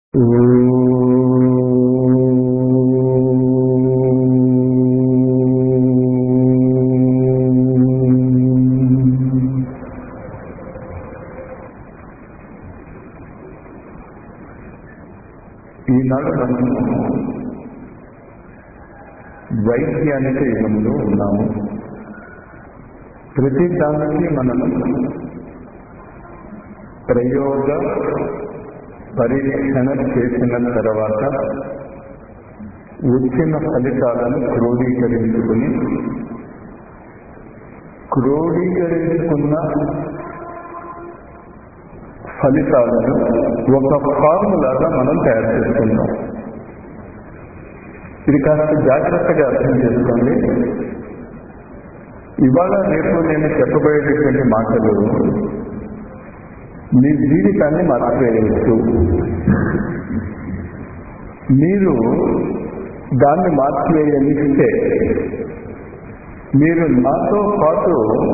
ఈనాడు మనం వైజ్ఞానిక యుగంలో ఉన్నాము ప్రతి దానికి మనము ప్రయోగ పరీక్షణ చేసిన తర్వాత వచ్చిన ఫలితాలను క్రోడీకరించుకుని క్రోడీకరించుకున్న ఫలితాలను ఒక ఫార్ములాగా మనం తయారు చేసుకుంటాం ఇది కాస్త జాగ్రత్తగా అర్థం చేసుకోండి ఇవాళ రేపు నేను చెప్పబోయేటటువంటి మాటలు మీ జీవితాన్ని మార్చివేయవచ్చు మీరు దాన్ని మార్చివేయనిస్తే మీరు నాతో పాటు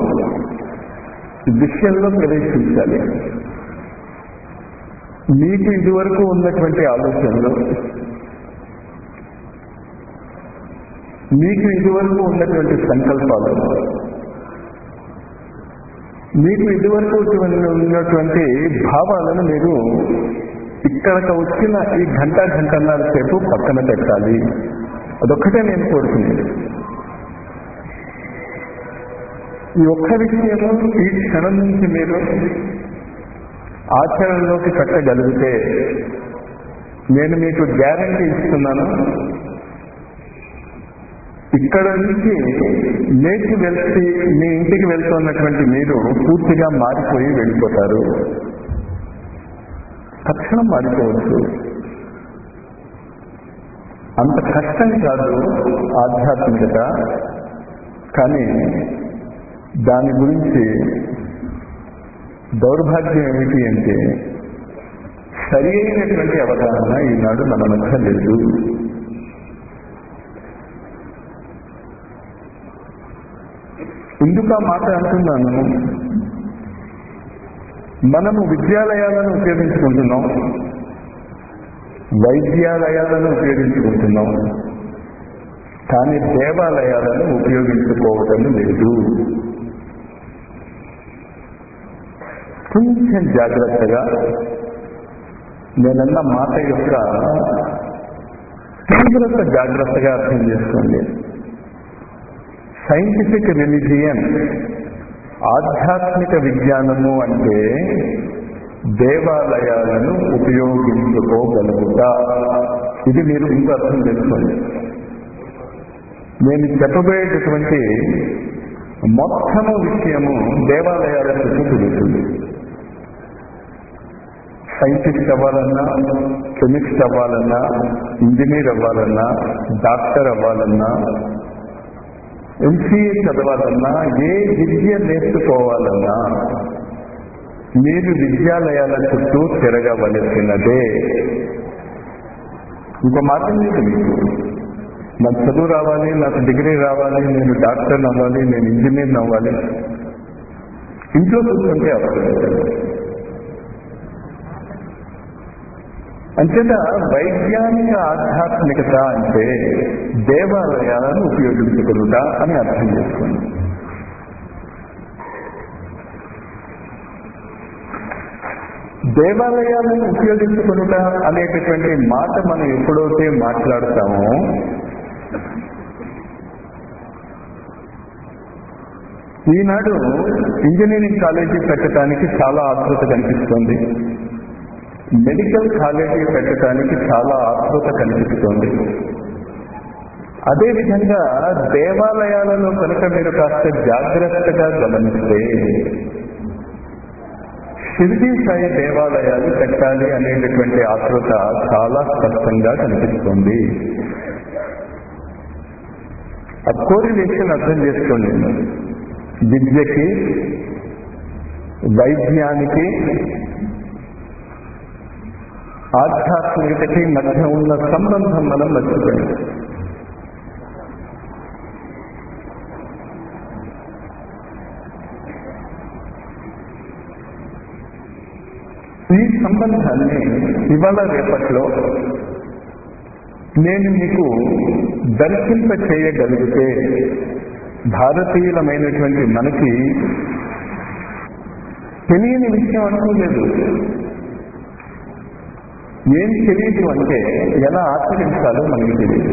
విషయంలో ప్రవేశించాలి మీకు ఇదివరకు ఉన్నటువంటి ఆలోచనలు మీకు ఇదివరకు ఉన్నటువంటి సంకల్పాలు మీకు ఇదివరకు ఉన్నటువంటి భావాలను మీరు ఇక్కడికి వచ్చిన ఈ గంట గంటన్నర సేపు పక్కన పెట్టాలి అదొక్కటే నేను కోరుకునేది ఈ ఒక్క విషయము ఈ క్షణం నుంచి మీరు ఆచరణలోకి పెట్టగలిగితే నేను మీకు గ్యారంటీ ఇస్తున్నాను ఇక్కడ నుంచి లేచి వెళ్తే మీ ఇంటికి వెళ్తున్నటువంటి మీరు పూర్తిగా మారిపోయి వెళ్ళిపోతారు తక్షణం మారిపోవచ్చు అంత కష్టం కాదు ఆధ్యాత్మికత కానీ దాని గురించి దౌర్భాగ్యం ఏమిటి అంటే సరి అయినటువంటి అవగాహన ఈనాడు మన మధ్య లేదు ఎందుకు ఆ మాట అంటున్నాను మనము విద్యాలయాలను ఉపయోగించుకుంటున్నాం వైద్యాలయాలను ఉపయోగించుకుంటున్నాం కానీ దేవాలయాలను ఉపయోగించుకోవటం లేదు కొంచెం జాగ్రత్తగా నేనన్న మాట యొక్క తీవ్రత జాగ్రత్తగా అర్థం చేసుకోండి సైంటిఫిక్ రిలిజియన్ ఆధ్యాత్మిక విజ్ఞానము అంటే దేవాలయాలను ఉపయోగించుకోగలుగుట ఇది మీరు ముందు అర్థం చేసుకోండి నేను చెప్పబోయేటటువంటి మొత్తము విషయము దేవాలయాల చుట్టూ తిరుగుతుంది సైంటిస్ట్ అవ్వాలన్నా కెమిస్ట్ అవ్వాలన్నా ఇంజనీర్ అవ్వాలన్నా డాక్టర్ అవ్వాలన్నా ఎంసీఏ చదవాలన్నా ఏ విద్య నేర్చుకోవాలన్నా మీరు విద్యాలయాల చుట్టూ తిరగవలసినదే ఇంకో మాట లేదు మీకు నాకు చదువు రావాలి నాకు డిగ్రీ రావాలి నేను డాక్టర్ అవ్వాలి నేను ఇంజనీర్ అవ్వాలి ఇంట్లో కూర్చుంటే అవ్వలేదు అంచేత వైజ్ఞానిక ఆధ్యాత్మికత అంటే దేవాలయాలను ఉపయోగించుకునుట అని అర్థం చేసుకోండి దేవాలయాలను ఉపయోగించుకునుట అనేటటువంటి మాట మనం ఎప్పుడైతే మాట్లాడతామో ఈనాడు ఇంజనీరింగ్ కాలేజీ పెట్టడానికి చాలా ఆతృత కనిపిస్తుంది మెడికల్ కాలేజీ పెట్టడానికి చాలా ఆతృత కనిపిస్తోంది అదేవిధంగా దేవాలయాలలో కనుక మీరు కాస్త జాగ్రత్తగా గమనిస్తే షిరిడి సాయి దేవాలయాలు పెట్టాలి అనేటటువంటి ఆతృత చాలా స్పష్టంగా కనిపిస్తుంది ఆ కోరిలేషన్ అర్థం చేసుకోండి విద్యకి వైజ్ఞానికి ఆధ్యాత్మికతకి మధ్య ఉన్న సంబంధం మనం మర్చిపోయాం ఈ సంబంధాన్ని ఇవాళ రేపట్లో నేను మీకు దర్శింప చేయగలిగితే భారతీయులమైనటువంటి మనకి తెలియని విషయం అంటూ లేదు ఏం తెలియదు అంటే ఎలా ఆచరించాలో మనకి తెలియదు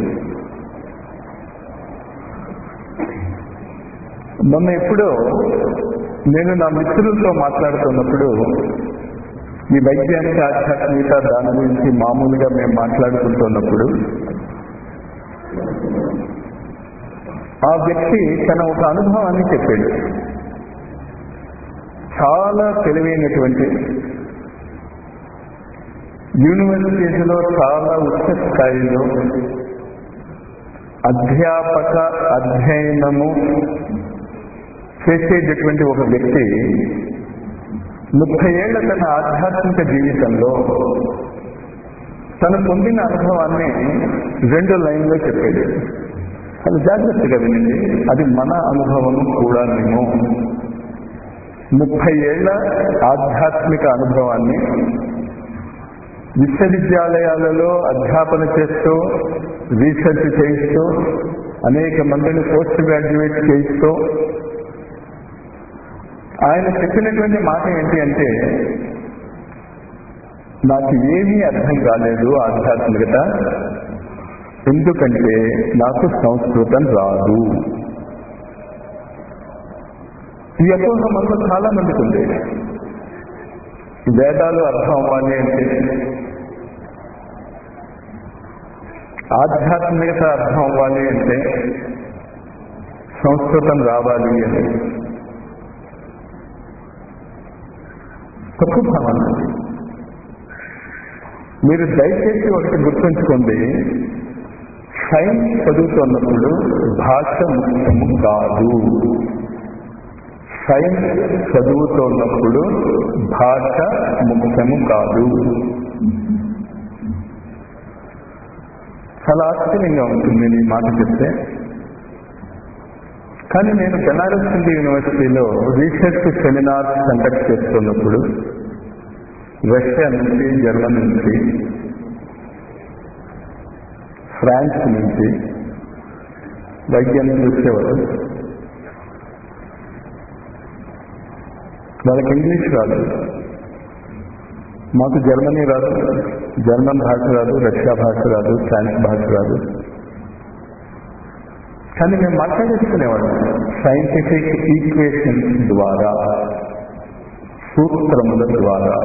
మొన్న ఎప్పుడో నేను నా మిత్రులతో మాట్లాడుతున్నప్పుడు ఈ వైజ్ఞానిక ఆధ్యాత్మికత దాని గురించి మామూలుగా మేము మాట్లాడుకుంటున్నప్పుడు ఆ వ్యక్తి తన ఒక అనుభవాన్ని చెప్పాడు చాలా తెలివైనటువంటి యూనివర్సిటీస్లో చాలా ఉచ్చ స్థాయిలో అధ్యాపక అధ్యయనము చేసేటటువంటి ఒక వ్యక్తి ముప్పై ఏళ్ల తన ఆధ్యాత్మిక జీవితంలో తను పొందిన అనుభవాన్ని రెండు లైన్లో చెప్పాడు అది జాగ్రత్తగా వినండి అది మన అనుభవం కూడా మేము ముప్పై ఏళ్ల ఆధ్యాత్మిక అనుభవాన్ని విశ్వవిద్యాలయాలలో అధ్యాపన చేస్తూ రీసెర్చ్ చేయిస్తూ అనేక మందిని పోస్ట్ గ్రాడ్యుయేట్ చేయిస్తూ ఆయన చెప్పినటువంటి మాట ఏంటి అంటే నాకు ఏమీ అర్థం కాలేదు ఆధ్యాత్మికత ఎందుకంటే నాకు సంస్కృతం రాదు ఈ అపోహ మనలో చాలా మందికి ఉంది వేదాలు అర్థం అవ్వాలి అంటే ఆధ్యాత్మికత అర్థం అవ్వాలి అంటే సంస్కృతం రావాలి అని తప్పు భావన మీరు దయచేసి ఒకటి గుర్తుంచుకోండి సైన్స్ చదువుతున్నప్పుడు భాష ముఖ్యము కాదు సైన్స్ చదువుతున్నప్పుడు భాష ముఖ్యము కాదు చాలా ఆశ్చర్యంగా ఉంటుంది నేను ఈ మాట చెప్తే కానీ నేను బెనారస్ హిందూ యూనివర్సిటీలో రీసెర్చ్ సెమినార్స్ కండక్ట్ చేస్తున్నప్పుడు రష్యా నుంచి జర్మనీ నుంచి ఫ్రాన్స్ నుంచి వైజ్ఞానికులు వచ్చేవారు వాళ్ళకి ఇంగ్లీష్ రాదు మాకు జర్మనీ రాదు జర్మన్ భాష రాదు రష్యా భాష రాదు ఫ్రాన్స్ భాష రాదు కానీ మేము మాట్లాడేసుకునేవాళ్ళం సైంటిఫిక్ ఈక్వేషన్స్ ద్వారా సూత్రముల ద్వారా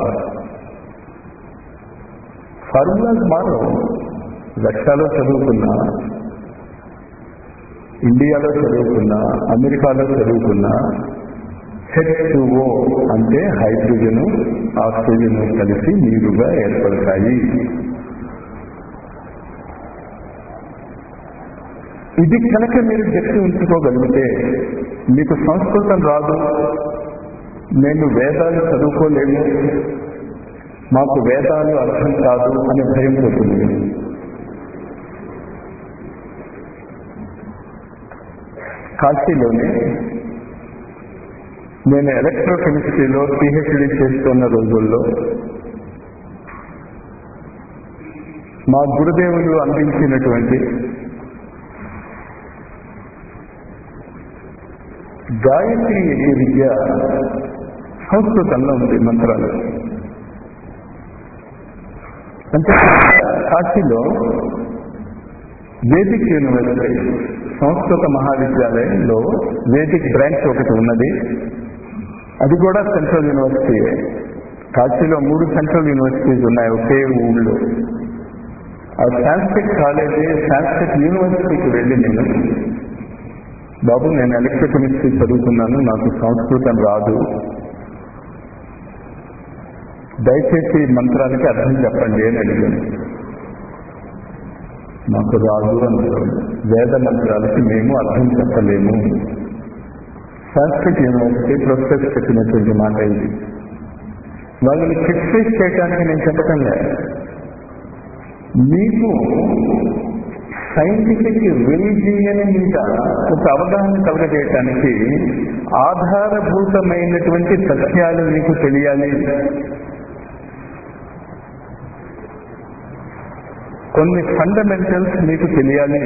ఫార్ములాస్ మారవు రష్యాలో చదువుకున్నా ఇండియాలో చదువుకున్నా అమెరికాలో చదువుకున్నా హెచ్ ఓ అంటే హైడ్రోజను ఆక్సిజన్ కలిసి నీరుగా ఏర్పడతాయి ఇది కనుక మీరు గట్టి ఉంచుకోగలిగితే మీకు సంస్కృతం రాదు నేను వేదాలు చదువుకోలేము మాకు వేదాలు అర్థం కాదు అనే భయం పోతుంది కాశీలోనే నేను ఎలక్ట్రోకెమిస్ట్రీలో పిహెచ్డి చేస్తున్న రోజుల్లో మా గురుదేవులు అందించినటువంటి గాయత్రి విద్య సంస్కృతంలో ఉంది మంత్రాలు అంటే కాశీలో వేదిక్ యూనివర్సిటీ సంస్కృత మహావిద్యాలయంలో వేదిక్ బ్రాంచ్ ఒకటి ఉన్నది అది కూడా సెంట్రల్ యూనివర్సిటీ కాశీలో మూడు సెంట్రల్ యూనివర్సిటీస్ ఉన్నాయి ఒకే ఊళ్ళో ఆ సాంస్క్రిట్ కాలేజీ సాంస్క్రిట్ యూనివర్సిటీకి వెళ్ళి నేను బాబు నేను ఎలక్ట్రోకెమిస్ట్రీ చదువుతున్నాను నాకు సంస్కృతం రాదు దయచేసి మంత్రానికి అర్థం చెప్పండి అని అడిగాను మాకు రాదు అన్నారు వేద మంత్రాలకి మేము అర్థం చెప్పలేము సాంస్క్రిట్ యూనివర్సిటీ ప్రొఫెసర్ చెప్పినటువంటి మాట ఇది వాళ్ళని క్రిటిసైజ్ చేయడానికి నేను చెప్పటం లేదు మీకు సైంటిఫిక్ రిలీజియన్ మీద ఒక అవగాహన కలగజేయటానికి ఆధారభూతమైనటువంటి సత్యాలు మీకు తెలియాలి కొన్ని ఫండమెంటల్స్ మీకు తెలియాలి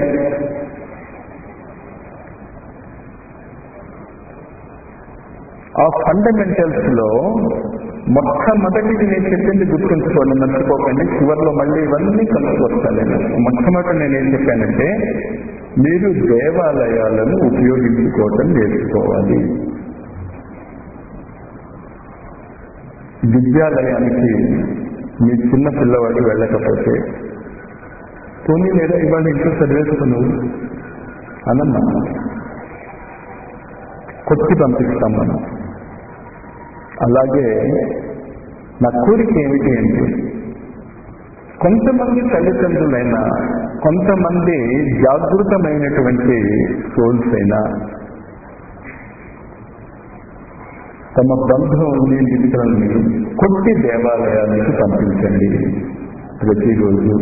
ఆ ఫండమెంటల్స్ లో మొట్టమొదటిది నేను చెప్పింది గుర్తుంచుకోండి మర్చిపోకండి చివరిలో మళ్ళీ ఇవన్నీ కలుసుకొస్తాను నేను మొట్టమొదటి నేను ఏం చెప్పానంటే మీరు దేవాలయాలను ఉపయోగించుకోవటం నేర్చుకోవాలి విద్యాలయానికి మీ చిన్న పిల్లవాడు వెళ్ళకపోతే పోనీ లేదా ఇవాళ ఇంట్లో చదివేసుకును అనమ్మా కొట్టి పంపిస్తాం మనం అలాగే నా కోరిక ఏమిటి అంటే కొంతమంది తల్లిదండ్రులైనా కొంతమంది జాగృతమైనటువంటి సోల్స్ అయినా తమ బంధువుల్ని మిత్రుల్ని కొట్టి దేవాలయానికి పంపించండి ప్రతిరోజు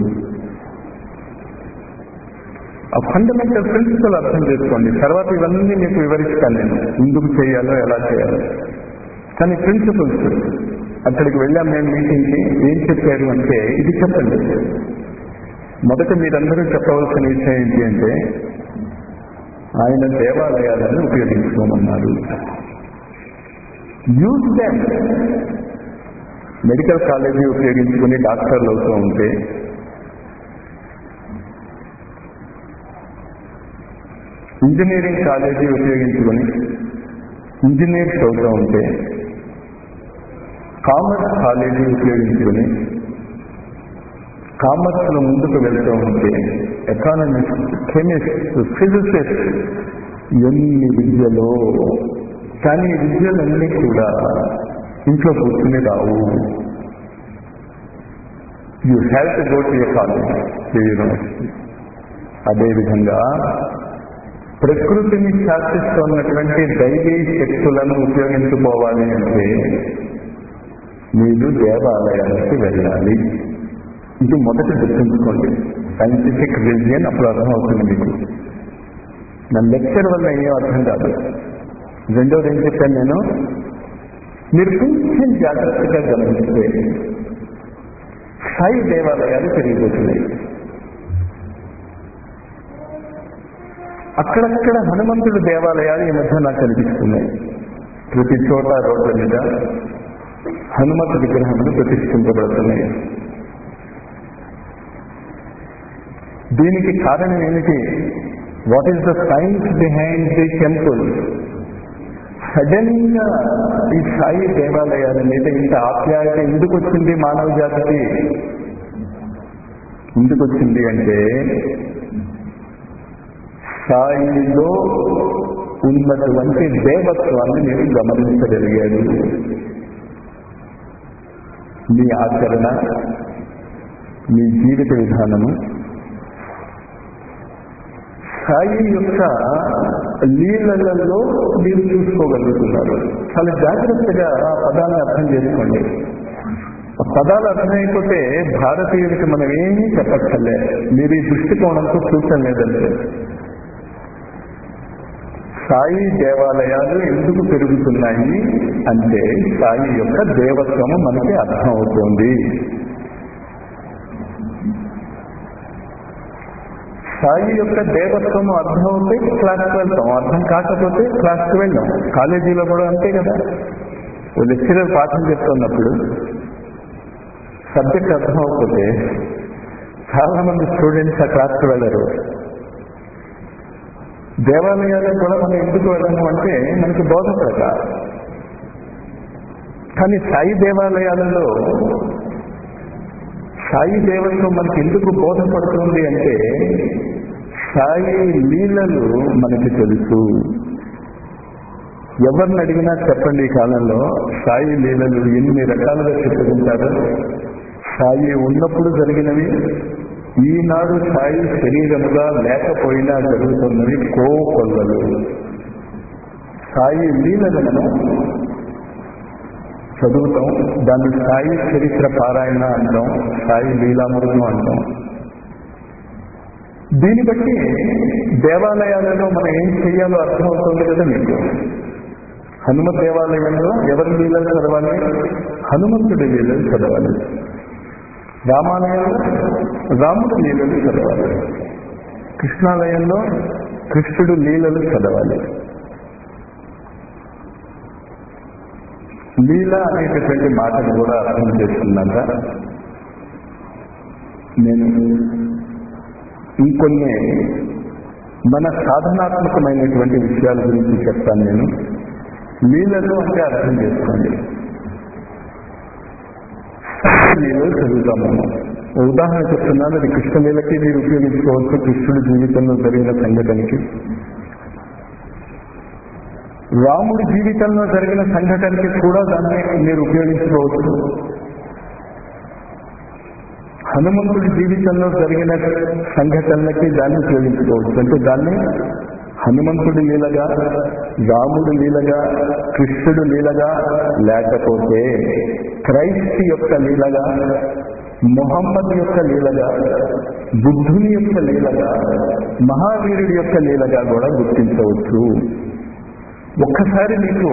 ఆ ఫండమెంటల్ ప్రిన్సిపల్ అర్థం చేసుకోండి తర్వాత ఇవన్నీ మీకు వివరిస్తాను నేను ఎందుకు చేయాలో ఎలా చేయాలో కానీ ప్రిన్సిపల్స్ అక్కడికి వెళ్ళాం మేము మీటింగ్కి ఏం చెప్పారు అంటే ఇది చెప్పండి మొదట మీరందరూ చెప్పవలసిన విషయం ఏంటి అంటే ఆయన దేవాలయాలను ఉపయోగించుకోమన్నారు యూజ్ దెమ్ మెడికల్ కాలేజీ ఉపయోగించుకుని డాక్టర్లు అవుతూ ఉంటే ఇంజనీరింగ్ కాలేజీ ఉపయోగించుకుని ఇంజనీర్స్ అవుతూ ఉంటే కామర్స్ కాలేజీ ఉపయోగించుకుని కామర్స్ లో ముందుకు వెళ్తూ ఉంటే ఎకానమిస్ట్ కెమిస్ట్ ఫిజిసిస్ట్ ఎన్ని విద్యలో కానీ ఈ విద్యలన్నీ కూడా ఇంట్లో కూర్చుని రావు you have to go to a college university అదేవిధంగా ప్రకృతిని శాసిస్తున్నటువంటి దైవీ శక్తులను ఉపయోగించుకోవాలి అంటే మీరు దేవాలయానికి వెళ్ళాలి ఇది మొదటి గుర్తుంచుకోండి సైంటిఫిక్ రిలిజియన్ అప్పుడు అర్థమవుతుంది మీకు నా లెక్చర్ వల్ల ఏం అర్థం కాదు రెండోది ఏం చెప్పాను నేను మీరు కొంచెం జాగ్రత్తగా గమనిస్తే సాయి దేవాలయాలు పెరిగిపోతున్నాయి అక్కడక్కడ హనుమంతుడి దేవాలయాలు ఈ మధ్య నాకు కనిపిస్తున్నాయి ప్రతి చోట రోడ్ల మీద హనుమంతు విగ్రహములు ప్రతిష్ఠించబడుతున్నాయి దీనికి కారణం ఏమిటి what is the science behind the temple sudden గా ఈ సాయి దేవాలయాల మీద ఇంత ఆప్యాయత ఎందుకు వచ్చింది మానవ జాతికి ఎందుకు వచ్చింది అంటే సాయిలో ఉన్నటువంటి దేవత్వాన్ని మీరు గమనించగలిగారు మీ ఆచరణ మీ జీవిత విధానము సాయి యొక్క లీలలలో మీరు చూసుకోగలుగుతున్నారు చాలా జాగ్రత్తగా ఆ పదాన్ని అర్థం చేసుకోండి ఆ పదాలు అర్థమైపోతే భారతీయులకి మనం ఏమీ చెప్పక్కర్లే మీరు ఈ దృష్టికోణంతో చూడటం లేదంటే సాయి దేవాలయాలు ఎందుకు పెరుగుతున్నాయి అంటే సాయి యొక్క దేవత్వము మనకి అర్థం అవుతుంది సాయి యొక్క దేవత్వము అర్థం అవుతే క్లాస్కి వెళ్తాం అర్థం కాకపోతే క్లాస్కి వెళ్ళాం కాలేజీలో కూడా అంతే కదా ఓ లెక్చరర్ పాఠం చెప్తున్నప్పుడు సబ్జెక్ట్ అర్థం అవ్వకపోతే చాలా మంది స్టూడెంట్స్ ఆ క్లాస్కి వెళ్ళరు దేవాలయాలకు కూడా మనం ఎందుకు వెళ్ళము అంటే మనకి బోధపడక కానీ సాయి దేవాలయాలలో సాయి దేవత్వం మనకి ఎందుకు బోధపడుతుంది అంటే సాయి లీలలు మనకి తెలుసు ఎవరిని అడిగినా చెప్పండి ఈ కాలంలో సాయి లీలలు ఎన్ని రకాలుగా చెప్పుకుంటారు సాయి ఉన్నప్పుడు జరిగినవి ఈనాడు సాయి శరీరముగా లేకపోయినా జరుగుతున్నవి కోకొల్లలు సాయి లీలలు మనం చదువుతాం దాన్ని సాయి చరిత్ర పారాయణ అంటాం సాయి లీలామృతం అంటాం దీన్ని బట్టి దేవాలయాలలో మనం ఏం చెయ్యాలో అర్థమవుతుంది కదా మీకు హనుమత్ దేవాలయంలో ఎవరి లీలలు చదవాలి హనుమంతుడి లీలలు చదవాలి రామాలయంలో రాముడు లీలలు చదవాలి కృష్ణాలయంలో కృష్ణుడు లీలలు చదవాలి లీల అనేటటువంటి మాటను కూడా అర్థం చేసుకున్నాక నేను ఇంకొన్ని మన సాధనాత్మకమైనటువంటి విషయాల గురించి చెప్తాను నేను లీలలు అంటే అర్థం చేసుకోండి లీలలు చదువుతాం మనం ఓ ఉదాహరణ చెప్తున్నాను అది కృష్ణలీలకి మీరు ఉపయోగించుకోవచ్చు కృష్ణుడి జీవితంలో జరిగిన సంఘటనకి రాముడి జీవితంలో జరిగిన సంఘటనకి కూడా దాన్ని మీరు ఉపయోగించుకోవచ్చు హనుమంతుడి జీవితంలో జరిగిన సంఘటనలకి దాన్ని ఉపయోగించుకోవచ్చు అంటే దాన్ని హనుమంతుడి లీలగా రాముడు లీలగా కృష్ణుడు లీలగా లేకపోతే క్రైస్ట్ యొక్క లీలగా మొహమ్మద్ యొక్క లీలగా బుద్ధుని యొక్క లీలగా మహావీరుడి యొక్క లీలగా కూడా గుర్తించవచ్చు ఒక్కసారి మీకు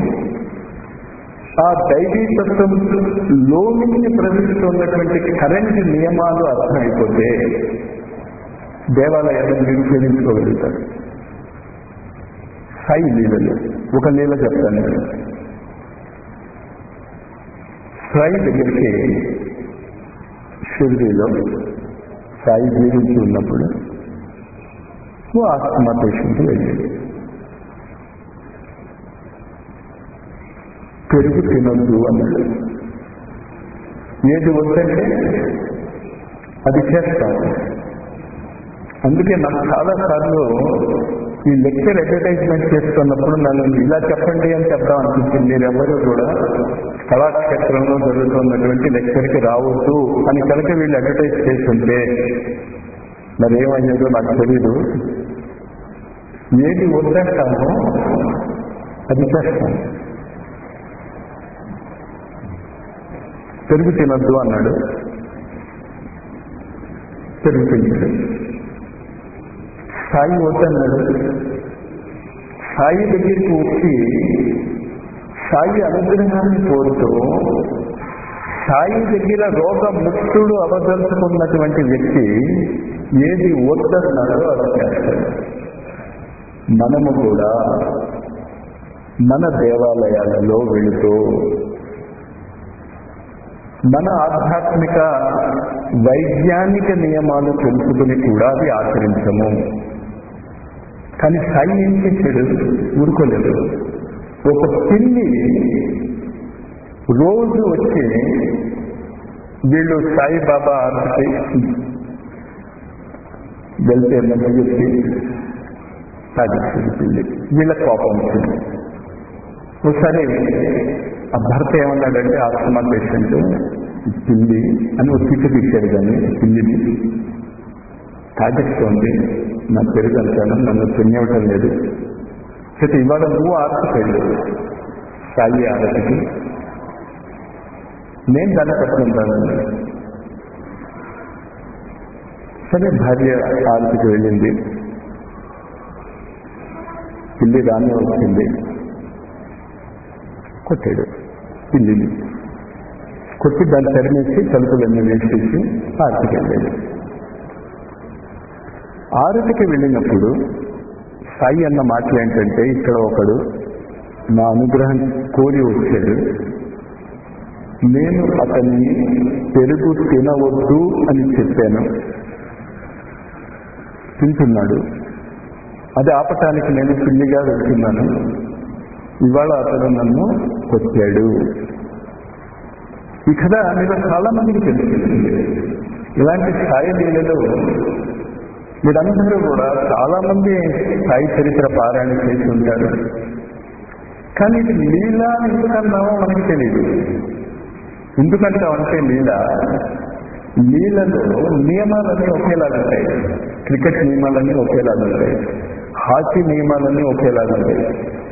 ఆ దైవీ తత్వం లోనికి ప్రవహిస్తున్నటువంటి కరెంట్ నియమాలు అర్థమైపోతే దేవాలయాలను మీరు ఉపయోగించుకోగలుగుతారు సాయి లీలలు ఒక లీల చెప్తాను నేను సాయి దగ్గరికి షిరిడీలో సాయి జీవించి ఉన్నప్పుడు ఓ ఆస్తమా పేషెంట్ వెళ్ళేది పెరుగు తినొద్దు అన్నాడు ఏది వద్దంటే అది చేస్తాం అందుకే నాకు చాలా సార్లు ఈ లెక్చర్ అడ్వర్టైజ్మెంట్ చేస్తున్నప్పుడు నన్ను ఇలా చెప్పండి అని చెప్తాం అనిపించింది మీరెవరూ కూడా కళాక్షేత్రంలో జరుగుతున్నటువంటి లెక్చర్కి రావద్దు అని కనుక వీళ్ళు అడ్వర్టైజ్ చేస్తుంటే మరి ఏమయ్యేదో నాకు తెలీదు ఏది వద్దంటామో అది చేస్తాం పెరుగు తినద్దు అన్నాడు పెరుగు తింటాడు సాయి వద్దన్నాడు సాయి దగ్గరికి వచ్చి సాయి అనుగ్రహాన్ని కోరుతూ సాయి దగ్గర రోగ ముక్తుడు అవదలుచుకున్నటువంటి వ్యక్తి ఏది వద్దన్నాడో అది చేస్తాడు మనము కూడా మన దేవాలయాలలో వెళుతూ మన ఆధ్యాత్మిక వైజ్ఞానిక నియమాలు తెలుసుకుని కూడా అవి ఆచరించము కానీ సాయి ఏం చేశాడు ఊరుకోలేదు ఒక పిల్లి రోజు వచ్చి వీళ్ళు సాయిబాబా ఆర్తికి వెళ్తే ఏమన్నా చెప్పి తాగిస్తుంది పిల్లి వీళ్ళ కోపం వచ్చింది ఒకసారి ఆ భర్త ఏమన్నాడంటే ఆస్తమా పేషెంట్ పిల్లి అని ఒక తిట్టు తీశాడు కానీ పిల్లిని తాగేస్తోంది నా పెరుగు అంటాను నన్ను తినేవటం లేదు అయితే ఇవాళ నువ్వు ఆర్తికి వెళ్ళు సాయి ఆరతికి నేను దాన్ని పట్టుకుంటాను సరే భార్య ఆరతికి వెళ్ళింది పిల్లి రానే వచ్చింది కొట్టాడు పిల్లిని కొట్టి దాన్ని తరిమేసి తలుపులన్నీ వేసేసి ఆరతికి వెళ్ళాడు ఆరతికి వెళ్ళినప్పుడు సాయి అన్న మాటలు ఏంటంటే ఇక్కడ ఒకడు నా అనుగ్రహం కోరి వచ్చాడు నేను అతన్ని పెరుగు తినవద్దు అని చెప్పాను తింటున్నాడు అది ఆపటానికి నేను పిల్లిగా వెళ్తున్నాను ఇవాళ అతను నన్ను కొట్టాడు ఈ కథ మీరు చాలా మందికి తెలుస్తుంది ఇలాంటి స్థాయి లీలలో మీరందరూ కూడా చాలా మంది సాయి చరిత్ర పారాయణ చేసి ఉంటారు కానీ ఇది లీల ఎందుకన్నామో మనకి తెలియదు ఎందుకంటామంటే లీల లీలలో నియమాలన్నీ ఒకేలాగా ఉంటాయి క్రికెట్ నియమాలన్నీ ఒకేలాగా ఉంటాయి హాకీ నియమాలన్నీ ఒకేలాగా ఉంటాయి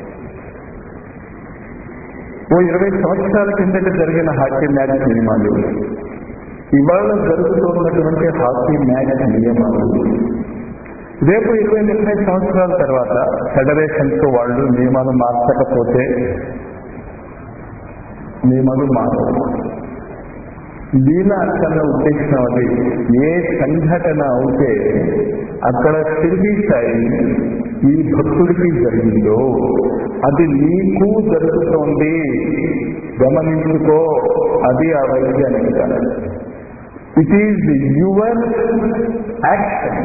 ఓ ఇరవై సంవత్సరాల కిందట జరిగిన హాకీ మ్యాచ్ నియమాలు ఇవాళ జరుగుతున్నటువంటి హాకీ మ్యాచ్ నియమాలు రేపు ఇరవై ముప్పై సంవత్సరాల తర్వాత ఫెడరేషన్స్ వాళ్ళు నియమాలు మార్చకపోతే నియమాలు మారవు లీల అన్న ఉద్దేశం అది ఏ సంఘటన అవుతే అక్కడ తిరిగి సాయి ఈ భక్తుడికి జరిగిందో అది నీకు జరుగుతోంది గమనించుకో అది ఆ వైజ్ఞానికత ఇట్ ఈజ్ యువర్ యాక్షన్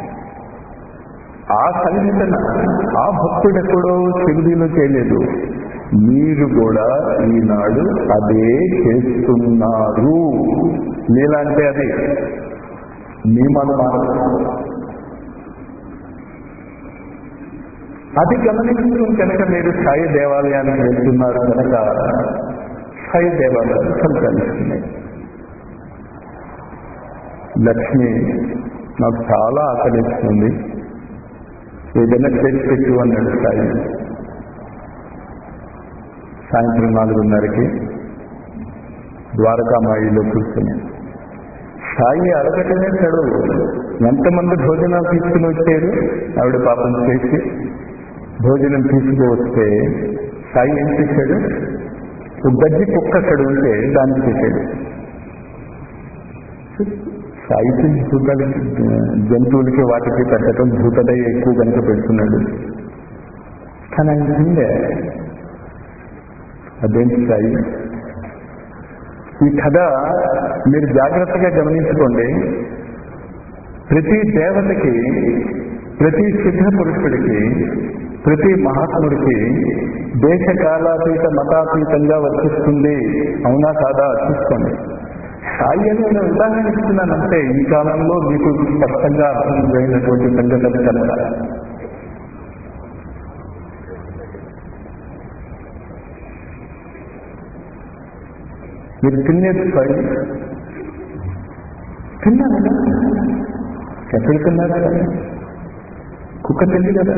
ఆ సంఘటన ఆ భక్తుడెక్కడో షిరిడీలో చేయలేదు మీరు కూడా ఈనాడు అదే చేస్తున్నారు లీల అంటే అది నియమానుమానం అది గమనించడం కనుక మీరు సాయి దేవాలయానికి వెళ్తున్నారు కనుక సాయి దేవాలయాలు ఫలితాలిస్తున్నాయి లక్ష్మి నాకు చాలా ఆకలిస్తుంది ఏదైనా చేసి పెట్టు అన్నాడు సాయి సాయంత్రం నాలుగున్నరకి ద్వారకామాయిలో కూర్చుని సాయి అడగటమే చదువు ఎంతమంది భోజనాలు తీసుకుని వచ్చారు ఆవిడ పాపం చేసి భోజనం తీసుకువస్తే సాయి ఏం చేశాడు ఒక గజ్జి కుక్క అక్కడ ఉంటే దాన్ని చేశాడు సాయికి భూతాలకి జంతువులకి వాటికి పెట్టడం భూతదయ ఎక్కువ కనుక పెడుతున్నాడు కానీ ఆయన తిండే అదేంటి సాయి ఈ కథ మీరు జాగ్రత్తగా గమనించుకోండి ప్రతి దేవతకి ప్రతి సిద్ధ పురుషుడికి ప్రతి మహాత్ముడికి దేశకాలాతీత మతాతీతంగా వర్తిస్తుంది అవునా కాదా చూసుకోండి సాయి అని నేను ఉదాహరణ ఇస్తున్నానంటే ఈ కాలంలో మీకు స్పష్టంగా అర్థమైనటువంటి సంఘటన కనుక మీరు తినేది సాయి తిన్నారు కదా ఎక్కడ తిన్నారు కదా కుక్క తింది కదా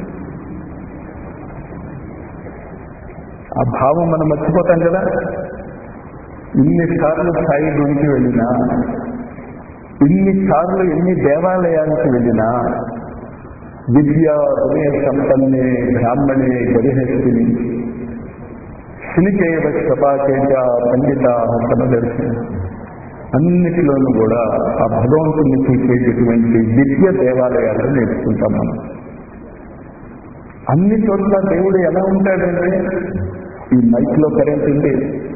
ఆ భావం మనం మర్చిపోతాం కదా ఇన్నిసార్లు సాయి గుడికి వెళ్ళినా ఇన్నిసార్లు ఎన్ని దేవాలయానికి వెళ్ళినా విద్య హృదయ సంపన్నే బ్రాహ్మణే గరిహస్తిని శిలికేవ శపాకేజ పండిత సమదర్శనం అన్నిటిలోనూ కూడా ఆ భగవంతుని చూసేటటువంటి దివ్య దేవాలయాలు నేర్చుకుంటాం మనం అన్ని చోట్ల దేవుడు ఎలా ఉంటాడంటే ఈ మైక్ లో కరెంట్ ఉంది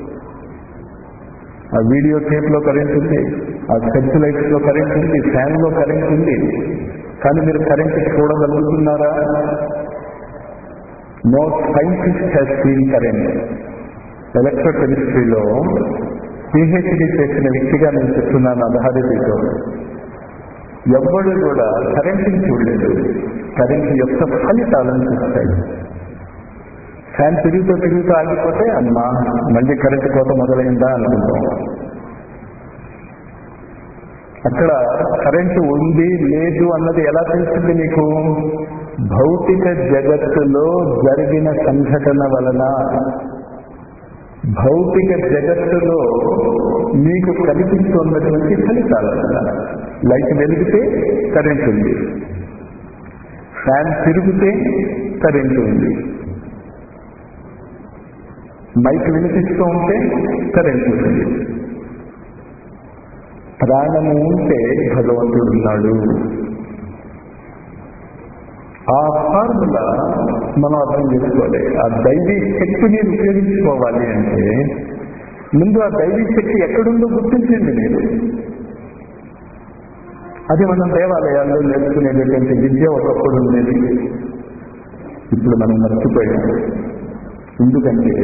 ఆ వీడియో టేప్ లో కరెంట్ ఉంది ఆ సెర్చ్ లైట్స్ లో కరెంట్ ఉంది ఫ్యాన్ లో కరెంట్ ఉంది కానీ మీరు కరెంట్ చూడగలుగుతున్నారా no scientist has seen current ఎలక్ట్రోకెమిస్ట్రీలో పిహెచ్డి చేసిన వ్యక్తిగా నేను చెప్తున్నాను అధారిటీతో ఎవ్వడు కూడా కరెంట్ని చూడలేదు కరెంట్ యొక్క ఫలితాలను చూస్తాడు ఫ్యాన్ తిరుగుతూ తిరుగుతూ ఆగిపోతే అమ్మా మళ్ళీ కరెంట్ కోత మొదలైందా అనుకుంటాం అక్కడ కరెంటు ఉంది లేదు అన్నది ఎలా తెలుస్తుంది నీకు భౌతిక జగత్తులో జరిగిన సంఘటన వలన భౌతిక జగత్తులో మీకు కనిపిస్తున్నటువంటి ఫలితాల వలన లైట్ వెలిగితే కరెంట్ ఉంది ఫ్యాన్ తిరిగితే కరెంట్ ఉంది మైక్ వినిపిస్తూ ఉంటే కరెంట్ ఉంది ప్రాణము ఉంటే భగవంతుడు ఉన్నాడు ఆ ఫార్ములా మనం అర్థం చేసుకోవాలి ఆ దైవీ శక్తిని ఉపయోగించుకోవాలి అంటే ముందు ఆ దైవీ శక్తి ఎక్కడుందో గుర్తించండి మీరు అది మనం దేవాలయాల్లో నేర్చుకునేటటువంటి విద్య ఒకప్పుడు ఉండేది ఇప్పుడు మనం మర్చిపోయాం ఎందుకంటే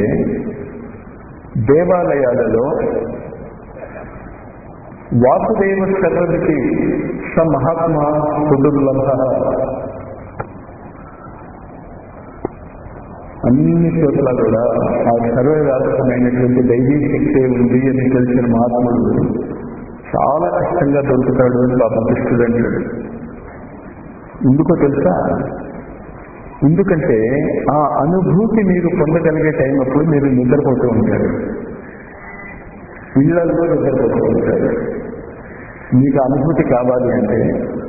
దేవాలయాలలో వాసుదేవ సర్వదికి స మహాత్మా సుదుర్లభ అన్ని చోట్ల కూడా ఆ సర్వవ్యాపకమైనటువంటి దైవీ శక్తి ఉంది అని తెలిసిన మహాత్ముడు చాలా కష్టంగా దొరుకుతాడు అని పాపం కృష్ణుడు అంటాడు ఎందుకో తెలుసా ఎందుకంటే ఆ అనుభూతి మీరు పొందగలిగే టైం అప్పుడు మీరు నిద్రపోతూ ఉంటారు ఇళ్లలో నిద్రపోతూ ఉంటారు మీకు అనుభూతి కావాలి అంటే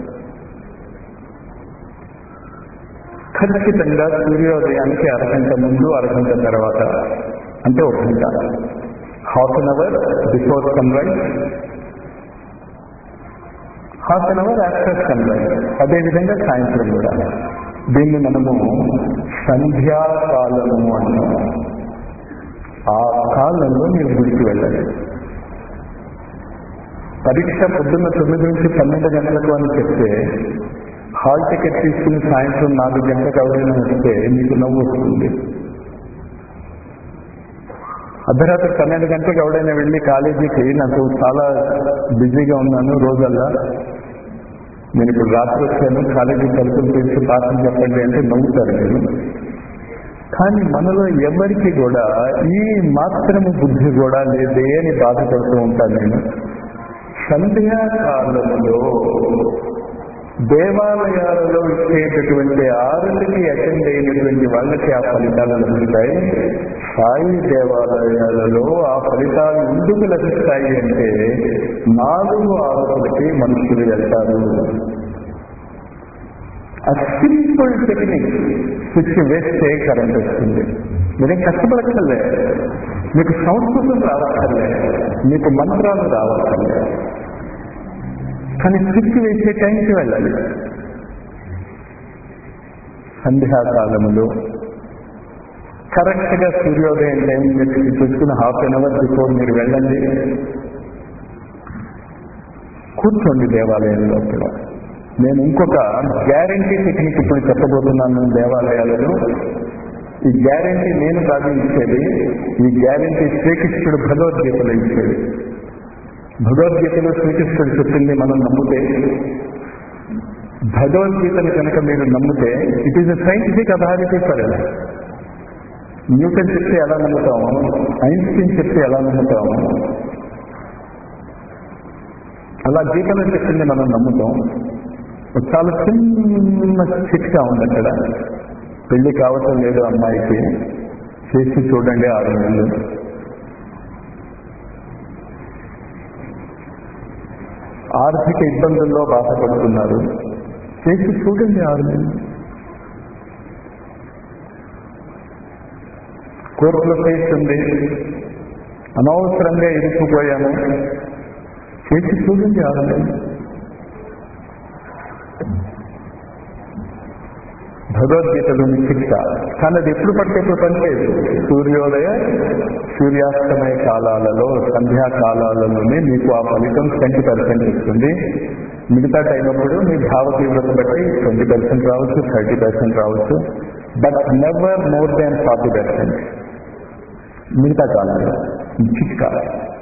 ఖచ్చితంగా సూర్యోదయానికి అరగంట ముందు అరగంట తర్వాత అంటే ఒక గంట half an hour before sunrise half an hour after sunrise అదేవిధంగా సాయంత్రం కూడా దీన్ని మనము సంధ్యాకాలము అంటాం ఆ కాలంలో మీరు గుడికి వెళ్ళాలి పరీక్ష పొద్దున్న తొమ్మిది నుంచి పన్నెండు గంటలకు అని చెప్తే హాల్ టికెట్ తీసుకుని సాయంత్రం నాలుగు గంటలకు ఎవరైనా వస్తే మీకు నవ్వు వస్తుంది అర్ధరాత్రి పన్నెండు గంటలకు ఎవడైనా వెళ్ళి కాలేజీకి నాకు చాలా బిజీగా ఉన్నాను రోజల్లా నేను ఇప్పుడు రాత్రి వచ్చాను కాలేజీ తలుపులు తెరిచి పాఠం చెప్పండి అంటే నవ్వుతారు నేను కానీ మనలో ఎవరికి కూడా ఈ మాత్రము బుద్ధి కూడా లేదే అని బాధపడుతూ ఉంటాను నేను సంధ్యాకాలంలో దేవాలయాలలో ఇచ్చేటటువంటి ఆరతికి అటెండ్ అయినటువంటి వాళ్ళకి ఆ ఫలితాలు లభిస్తాయి సాయి దేవాలయాలలో ఆ ఫలితాలు ఎందుకు లభిస్తాయి అంటే నాలుగు ఆరతులకి మనుషులు వెళ్తారు ఆ సింపుల్ టెక్నిక్ స్విచ్ వేస్తే కరెంట్ వస్తుంది మీరేం కష్టపడక్కర్లే మీకు సంస్కృతం రావక్కర్లే మీకు మంత్రాలు రావక్కర్లే కానీ స్విచ్ వేసే టైంకి వెళ్ళాలి సంధ్యాకాలములో కరెక్ట్ గా సూర్యోదయం టైం మీరు చూసుకుని హాఫ్ అన్ అవర్ బిఫోర్ మీరు వెళ్ళండి కూర్చోండి దేవాలయంలో అక్కడ నేను ఇంకొక గ్యారంటీ టెక్నిక్ ఇప్పుడు చెప్పబోతున్నాను దేవాలయాలలో ఈ గ్యారంటీ నేను కాదు ఇచ్చేది ఈ గ్యారంటీ శ్రీకృష్ణుడు భగవద్గీతలో ఇచ్చేది భగవద్గీతలో శ్రీకృష్ణుడు చెప్పింది మనం నమ్మితే భగవద్గీతను కనుక మీరు నమ్మితే it is a scientific authority for Newton చెప్తే ఎలా నమ్ముతాము ఐన్స్టీన్ చెప్తే ఎలా నమ్ముతాము అలా గీతలో చెప్పింది మనం నమ్ముతాం చాలా చిన్న చిట్కా ఉంది అక్కడ పెళ్లి కావటం లేదు అమ్మాయికి చేసి చూడండి ఆరు నెలలు ఆర్థిక ఇబ్బందుల్లో బాధపడుతున్నారు చేసి చూడండి ఆరు నెలలు కోర్టులో కేసు ఉంది అనవసరంగా ఇరుక్కుపోయాము చేసి చూడండి ఆరు నెలలు భగవద్గీతలోని శిక్ష కానీ అది ఎప్పుడు పడితే ఎప్పుడు పనిచేయదు సూర్యోదయ సూర్యాస్తమయ కాలాలలో సంధ్యా కాలాలలోనే మీకు ఆ ఫలితం ట్వంటీ పర్సెంట్ ఇస్తుంది మిగతా టైం అప్పుడు మీ భావ తీవ్రత బట్టి ట్వంటీ పర్సెంట్ రావచ్చు థర్టీ పర్సెంట్ రావచ్చు but never more than forty percent మిగతా కాలంలో చిట్కా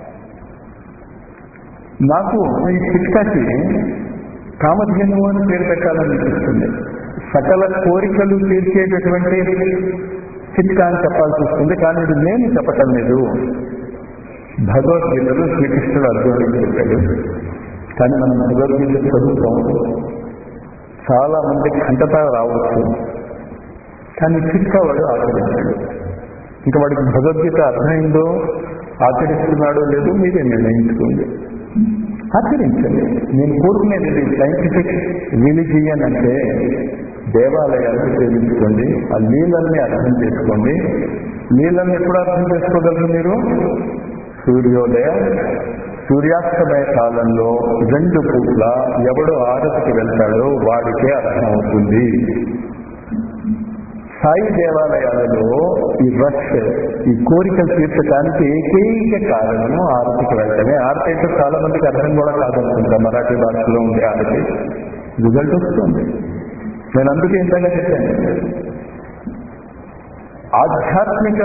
నాకు ఈ చిట్కాకి కామధేను అని పేరు పెట్టాలని అనిపిస్తుంది సకల కోరికలు తీర్చేటటువంటి చిట్కా అని చెప్పాల్సి వస్తుంది కానీ ఇది నేను చెప్పటం లేదు భగవద్గీతలో శ్రీకృష్ణుడు అర్జునుడికి చెప్పాడు కానీ మనం భగవద్గీత చదువుతాం చాలా మంది ఖండత రావచ్చు కానీ చిట్కా వాడు ఆచరించాడు ఇంకా వాడికి భగవద్గీత అర్థమైందో ఆచరిస్తున్నాడో లేదో మీరే నిర్ణయించుకోండి ఆచరించండి నేను కోరుకునేది ఇది సైంటిఫిక్ రిలీజియన్ అంటే దేవాలయాలను సేవించుకోండి ఆ నీళ్ళని అర్థం చేసుకోండి నీళ్ళని ఎప్పుడు అర్థం చేసుకోగలరు మీరు సూర్యోదయ సూర్యాస్తమయ కాలంలో రెండు పూట్ల ఎవడు ఆరతికి వెళ్తాడో వాడికే అర్థం అవుతుంది సాయి దేవాలయాలలో ఈ రష్ ఈ కోరికలు తీర్చడానికి ఏకైక కారణం ఆరతికి వెళ్ళడమే ఆరతి అంటే చాలా మందికి అర్థం కూడా కాదనుకుంటా మరాఠీ భాషలో ఉండే ఆరతి రిజల్ట్ వస్తుంది నేను అందుకే ఇంతగా చెప్పాను ఆధ్యాత్మిక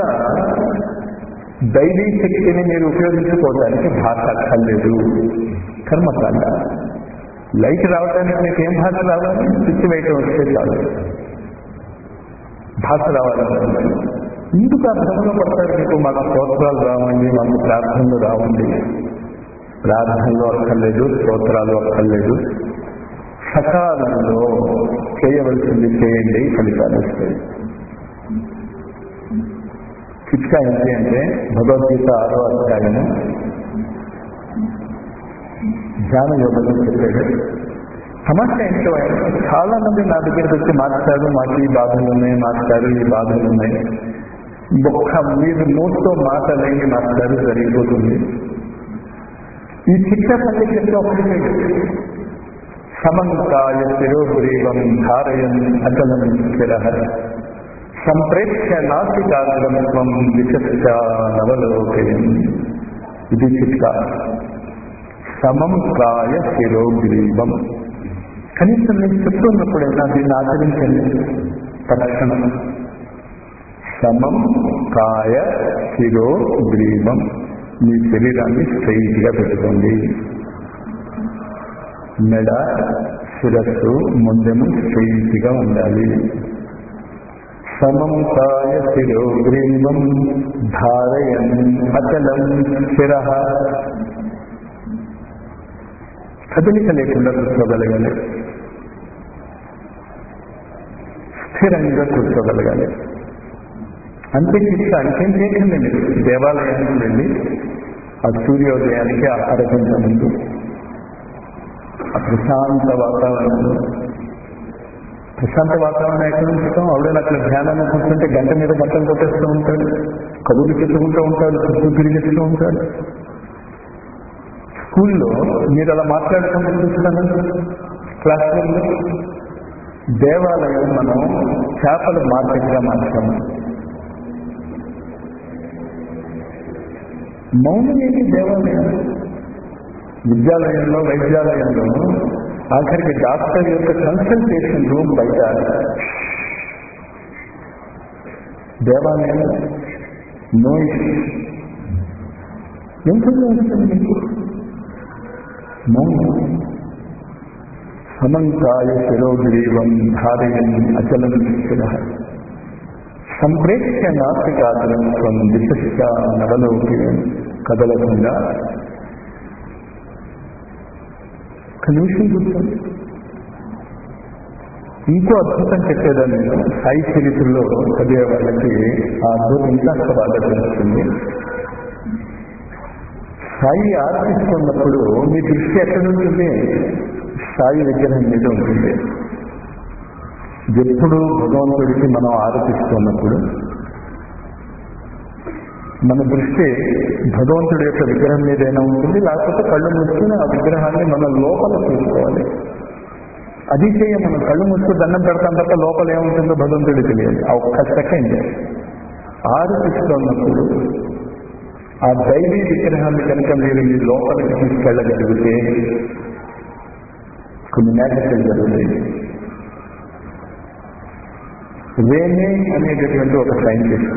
దైవీ శక్తిని మీరు ఉపయోగించుకోవడానికి భాష అక్కర్లేదు కర్మకాండ లైట్ రావడానికి మీకు ఏం భాష రావాలి స్విచ్ వేయటం వస్తే చాలు భాష రావాలనుకుంటున్నాను ఎందుకు ఆ భ్రమలో పడతారు మీకు మాకు స్తోత్రాలు రావండి మాకు ప్రార్థనలు రావండి ప్రార్థనలు అక్కర్లేదు స్తోత్రాలు అక్కర్లేదు సకాలంలో చేయవలసింది చేయండి ఫలితాలు వస్తాయి చిట్కా ఏంటి అంటే భగవద్గీత ఆరో అధ్యాయము ధ్యాన యోగంలో చెప్పాడు సమస్య ఏంటో చాలా మంది నా దగ్గరికి వచ్చి మాట్లాడు మాకు ఈ బాధలు ఉన్నాయి మాట్లాడు ఈ బాధలు ఉన్నాయి ఒక్క మీరు నోట్తో మాటలేని మాట్లాడి జరిగిపోతుంది ఈ చిట్ట పల్లికల్లో ఒకటి సమంకాయ శిరోగ్రీవం ధారయన్ అచలం స్థిర సంప్రేక్ష నాసికాగ్రమత్వం విశిష్ట నవలోకయం ఇది చిట్ట సమం కాయ శిరోగ్రీవం కనీసం నేను చెప్తున్నప్పుడైనా దీన్ని ఆచరించండి తక్షణం సమం కాయ శిరో గ్రీవం మీ శరీరాన్ని స్ట్రైట్ గా పెట్టుకోండి మెడ శిరస్సు ముందెము స్ట్రైట్ గా ఉండాలి సమం కాయ శిరో గ్రీవం ధారయన్ అచలం శిర కదలిక లేకుండా కూర్చోగలగాలి స్థిరంగా కూర్చోగలగాలి అంతే చిత్త అంకేం చేయకండి మీరు దేవాలయానికి వెళ్ళి ఆ సూర్యోదయానికి అరగంట ముందు ఆ ప్రశాంత వాతావరణంలో ప్రశాంత వాతావరణం ఎక్కడ ఉంచుతాం ఆవిడ అట్లా ధ్యానంలో కూర్చుంటే గంట మీద గంటలు కొట్టేస్తూ ఉంటాడు కబుర్లు చెప్పుకుంటూ ఉంటాడు చుట్టూ తిరిగిస్తూ ఉంటాడు స్కూల్లో మీరు అలా మాట్లాడుకుంటూ చూస్తున్నాను క్లాస్ రూమ్లో దేవాలయం మనం చేపల మార్కెట్గా మార్చాము మౌనం ఏంటి దేవాలయం విద్యాలయంలో వైద్యాలయంలో ఆఖరికి డాక్టర్ యొక్క కన్సల్టేషన్ రూమ్ బయట దేవాలయం నో ఎంత మీకు మౌనం సమంకాయ శిరోగ్రీవం ధారయన్ అచలం స్థిర సంప్రేక్ష నాస్తికాగ్రత్వం విశిష్ట నవలోకి కదలకుండా ఒక నిమిషం కూర్చోండి ఇంకో అద్భుతం చెప్పేదాన్ని నేను సాయి చరిత్రలో చదివే వాళ్ళకి ఆ అద్భుతం ఇంకా బాగా తెలుస్తుంది సాయి ఆర్పిస్తున్నప్పుడు మీ దృష్టి ఎక్కడ ఉంటుంది సాయి విగ్రహం మీద ఉంటుంది ఎప్పుడు భగవంతుడికి మనం ఆరోపిస్తున్నప్పుడు మన దృష్టి భగవంతుడి యొక్క విగ్రహం మీదైనా ఉంటుంది లేకపోతే కళ్ళు మూసుకుని ఆ విగ్రహాన్ని మన లోపల చూసుకోవాలి అది చేయ మనం కళ్ళు మూసుకు దండం పెడతాం తప్ప లోపల ఏముంటుందో భగవంతుడి తెలియాలి ఆ ఒక్క సెకండ్ ఆరోపిస్తున్నప్పుడు ఆ దైవీ విగ్రహాన్ని కనుక మీరు మీ లోపలికి తీసుకెళ్ళగలిగితే కొన్ని మ్యాజిక్లు జరుగుతాయి రేనే అనేటటువంటి ఒక సైంటిస్ట్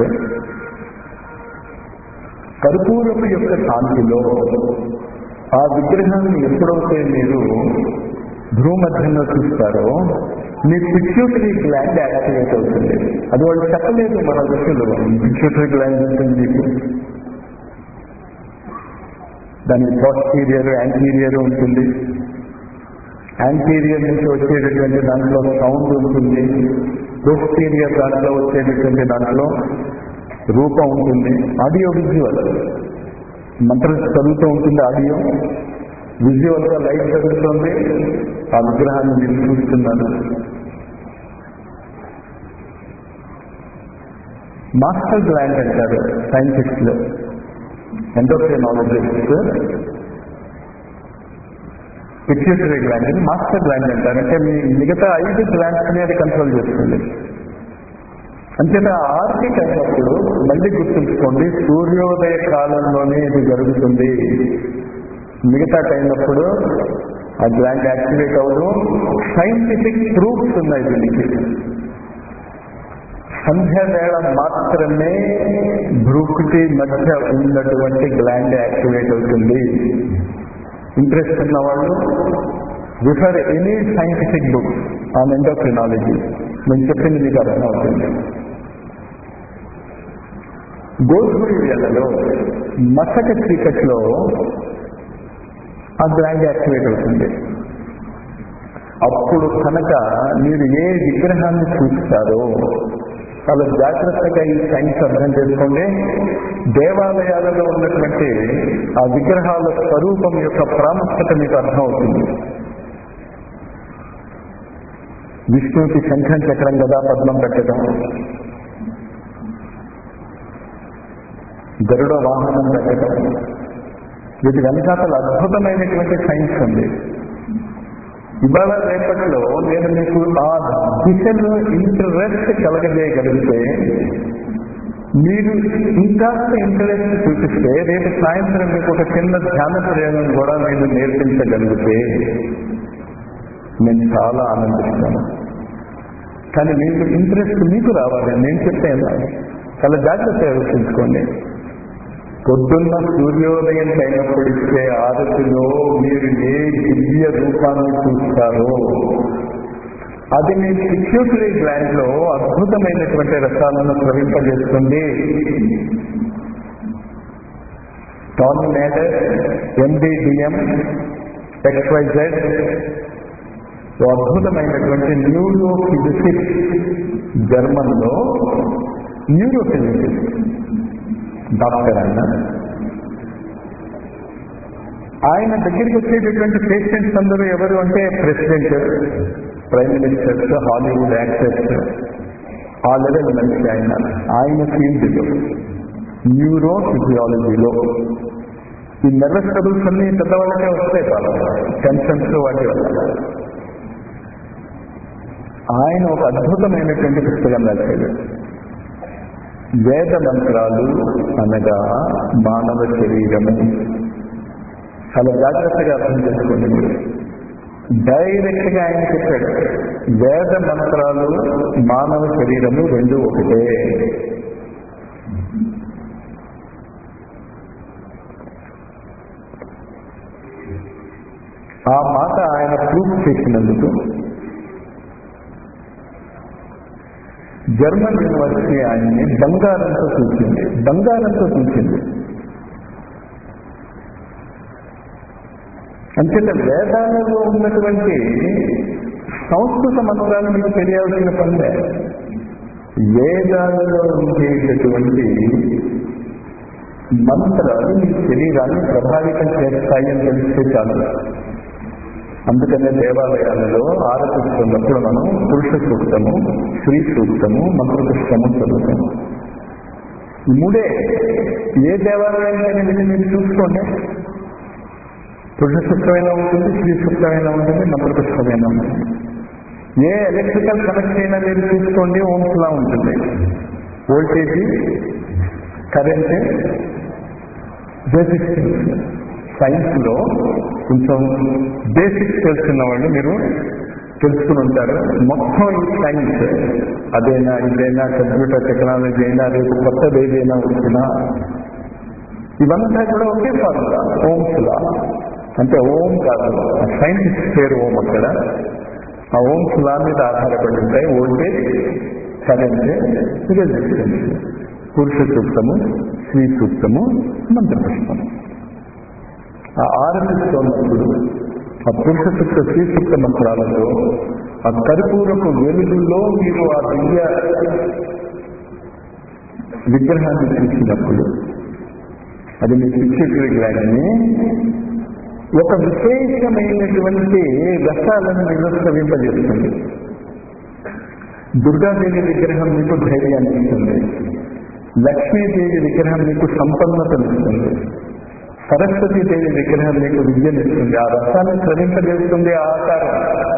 కర్పూరపు యొక్క కాంతిలో ఆ విగ్రహాన్ని ఎప్పుడైతే మీరు భ్రూమధ్యంలో చూస్తారో మీ పిట్యూటరీ గ్లాండ్ యాక్టివేట్ అవుతుంది అది వాళ్ళు చెప్పలేదు మన దృష్టిలో పిట్యూటరీ గ్లాండ్ ఉంటుంది మీకు దానికి పోస్టీరియర్ యాంటీరియర్ ఉంటుంది యాంటీరియర్ నుంచి వచ్చేటటువంటి దాంట్లో సౌండ్ ఉంటుంది పోస్టీరియర్ దాంట్లో వచ్చేటటువంటి దాంట్లో రూపం ఉంటుంది ఆడియో విజువల్ మంత్రం చదువుతూ ఉంటుంది ఆడియో విజువల్ గా లైట్ జరుగుతుంది ఆ విగ్రహాన్ని మీరు చూస్తున్నారు మాస్టర్ గ్లాండ్ అంటారు సైంటిస్టులు ఎండోక్రైనాలజిస్ట్ పిట్యూటరీ గ్లాండ్ ఇది మాస్టర్ గ్లాండ్ అంటారు అంటే మీ మిగతా ఐదు గ్లాండ్స్ ని అది కంట్రోల్ చేస్తుంది అంతేత ఆర్టిక్ అయినప్పుడు మళ్ళీ గుర్తుంచుకోండి సూర్యోదయ కాలంలోనే ఇది జరుగుతుంది మిగతా టైంలో ఆ గ్లాండ్ యాక్టివేట్ అవ్వదు సైంటిఫిక్ ప్రూఫ్స్ ఉన్నాయి దీనికి సంధ్య వేళ మాత్రమే భ్రూకుటి మధ్య ఉన్నటువంటి గ్లాండ్ యాక్టివేట్ అవుతుంది ఇంట్రెస్ట్ ఉన్న వాళ్ళు refer any scientific book on endocrinology నేను చెప్పింది మీకు అర్థం అవుతుంది గోధుమల వేళలో మసక చీకట్లో ఆ గ్లాండ్ యాక్టివేట్ అవుతుంది అప్పుడు కనుక మీరు ఏ విగ్రహాన్ని చూస్తారో చాలా జాగ్రత్తగా ఈ సైన్స్ అర్థం చేసుకోండి దేవాలయాలలో ఉన్నటువంటి ఆ విగ్రహాల స్వరూపం యొక్క ప్రాముఖ్యత మీకు అర్థం అవుతుంది విష్ణువుకి శంఖం చక్రం కదా పద్మం పెట్టడం గరుడ వాహనం పెట్టడం వీటి వెనకాతల అద్భుతమైనటువంటి సైన్స్ ఉంది ఇవాళ రేపటిలో నేను మీకు ఆ దిశలో ఇంట్రెస్ట్ కలగజేయగలిగితే మీరు ఇంకాస్త ఇంట్రెస్ట్ చూపిస్తే రేపు సాయంత్రం మీకు ఒక చిన్న ధ్యాన ప్రయోగం కూడా నేను నేర్పించగలిగితే నేను చాలా ఆనందిస్తాను కానీ మీకు ఇంట్రెస్ట్ మీకు రావాలి నేను చెప్తే ఎలా చాలా జాగ్రత్త ఆలోచించుకోండి పొద్దున్న సూర్యోదయం అయినప్పుడు ఇచ్చే ఆరతిలో మీరు ఏ దివ్య రూపాన్ని చూస్తారో అది మీ పిక్యూటరీ గ్లాండ్ లో అద్భుతమైనటువంటి రసాలను స్రవింపజేస్తుంది టార్మినేటర్ ఎండిడిఎం ఎక్స్వైజెడ్ అద్భుతమైనటువంటి న్యూరో ఫిజిసిక్స్ జర్మన్ లో న్యూరో ఫిజిసిక్స్ డాక్టర్ ఆయన ఆయన దగ్గరికి వచ్చేటటువంటి పేషెంట్స్ అందరూ ఎవరు అంటే president prime ministers Hollywood actors ఆ లెవెల్ మనిషి ఆయన ఆయన ఫీల్డ్లో న్యూరో ఫిజియాలజీలో ఈ నర్వస్ ట్రబుల్స్ అన్ని పెద్దవాళ్ళకే వస్తాయి చాలా టెన్షన్స్ వాటి వల్ల ఆయన ఒక అద్భుతమైనటువంటి పుస్తకం రాశాడు వేద మంత్రాలు అనగా మానవ శరీరము చాలా జాగ్రత్తగా అర్థం చేసుకోండి మీరు డైరెక్ట్ గా ఆయన చెప్పాడు వేద మంత్రాలు మానవ శరీరము రెండు ఒకటే ఆ మాట ఆయన ప్రూఫ్ చేసినందుకు జర్మన్ యూనివర్సిటీ ఆయన్ని బంగారంతో చూసింది బంగారంతో చూసింది అంచేత వేదాలలో ఉన్నటువంటి సంస్కృత మంత్రాలు మీకు తెలియాల్సిన పనిలే వేదాలలో ఉండేటటువంటి మంత్రాలు మీ శరీరాన్ని ప్రభావితం చేస్తాయి అని తెలిస్తే చాలు అందుకనే దేవాలయాలలో ఆరతిస్తున్నప్పుడు మనం పురుష సూక్తము స్త్రీ సూక్తము మంత్రపుష్పము చదువుతాము ఈ మూడే ఏ దేవాలయాన్ని వెళ్ళి మీరు చూసుకోండి పురుష సూక్తమైనా ఉంటుంది స్త్రీ సూక్తమైనా ఉంటుంది మంత్రపుష్పమైనా ఉంటుంది ఏ ఎలక్ట్రికల్ కనెక్ట్ అయినా మీరు చూసుకోండి ఓమ్స్లా ఉంటుంది వోల్టేజీ కరెంట్ బేసిక్ సైన్స్ లో కొంచెం బేసిక్స్ తెలుసున్న వాళ్ళు మీరు తెలుసుకుని ఉంటారు మొత్తం ఈ సైన్స్ అదైనా ఇదైనా కంప్యూటర్ టెక్నాలజీ అయినా రేపు కొత్తది ఏదైనా వచ్చినా ఇవంతా కూడా ఒకే ఫార్ములా ఓమ్స్ లా అంటే ఓం కాదు సైంటిస్ట్ పేరు ఓం అక్కడ ఆ ఓమ్స్ లా మీద ఆధారపడి ఉంటాయి వోల్టేజ్ కరెంట్ రెసిస్టెన్స్ పురుష సూక్తము స్త్రీ సూక్తము మంత్రపుష్పము ఆ ఆరంభిస్తున్నప్పుడు ఆ పురుష సూక్త స్త్రీ సూక్త మంత్రాలతో ఆ కర్పూరపు వెలుగుల్లో మీరు ఆ దివ్య విగ్రహాన్ని చూసినప్పుడు అది మీ పిక్చరీ గ్లాండ్ని ఒక విశేషమైనటువంటి రసాలను నిరస్తవింపజేస్తుంది దుర్గాదేవి విగ్రహం మీకు ధైర్యాన్ని ఇస్తుంది లక్ష్మీదేవి విగ్రహం మీకు సంపన్నతనిస్తుంది సరస్వతీదేవి విగ్రహం మీకు విద్యనిస్తుంది ఆ రసాన్ని స్రవింపజేస్తుంది ఆ ఆకారం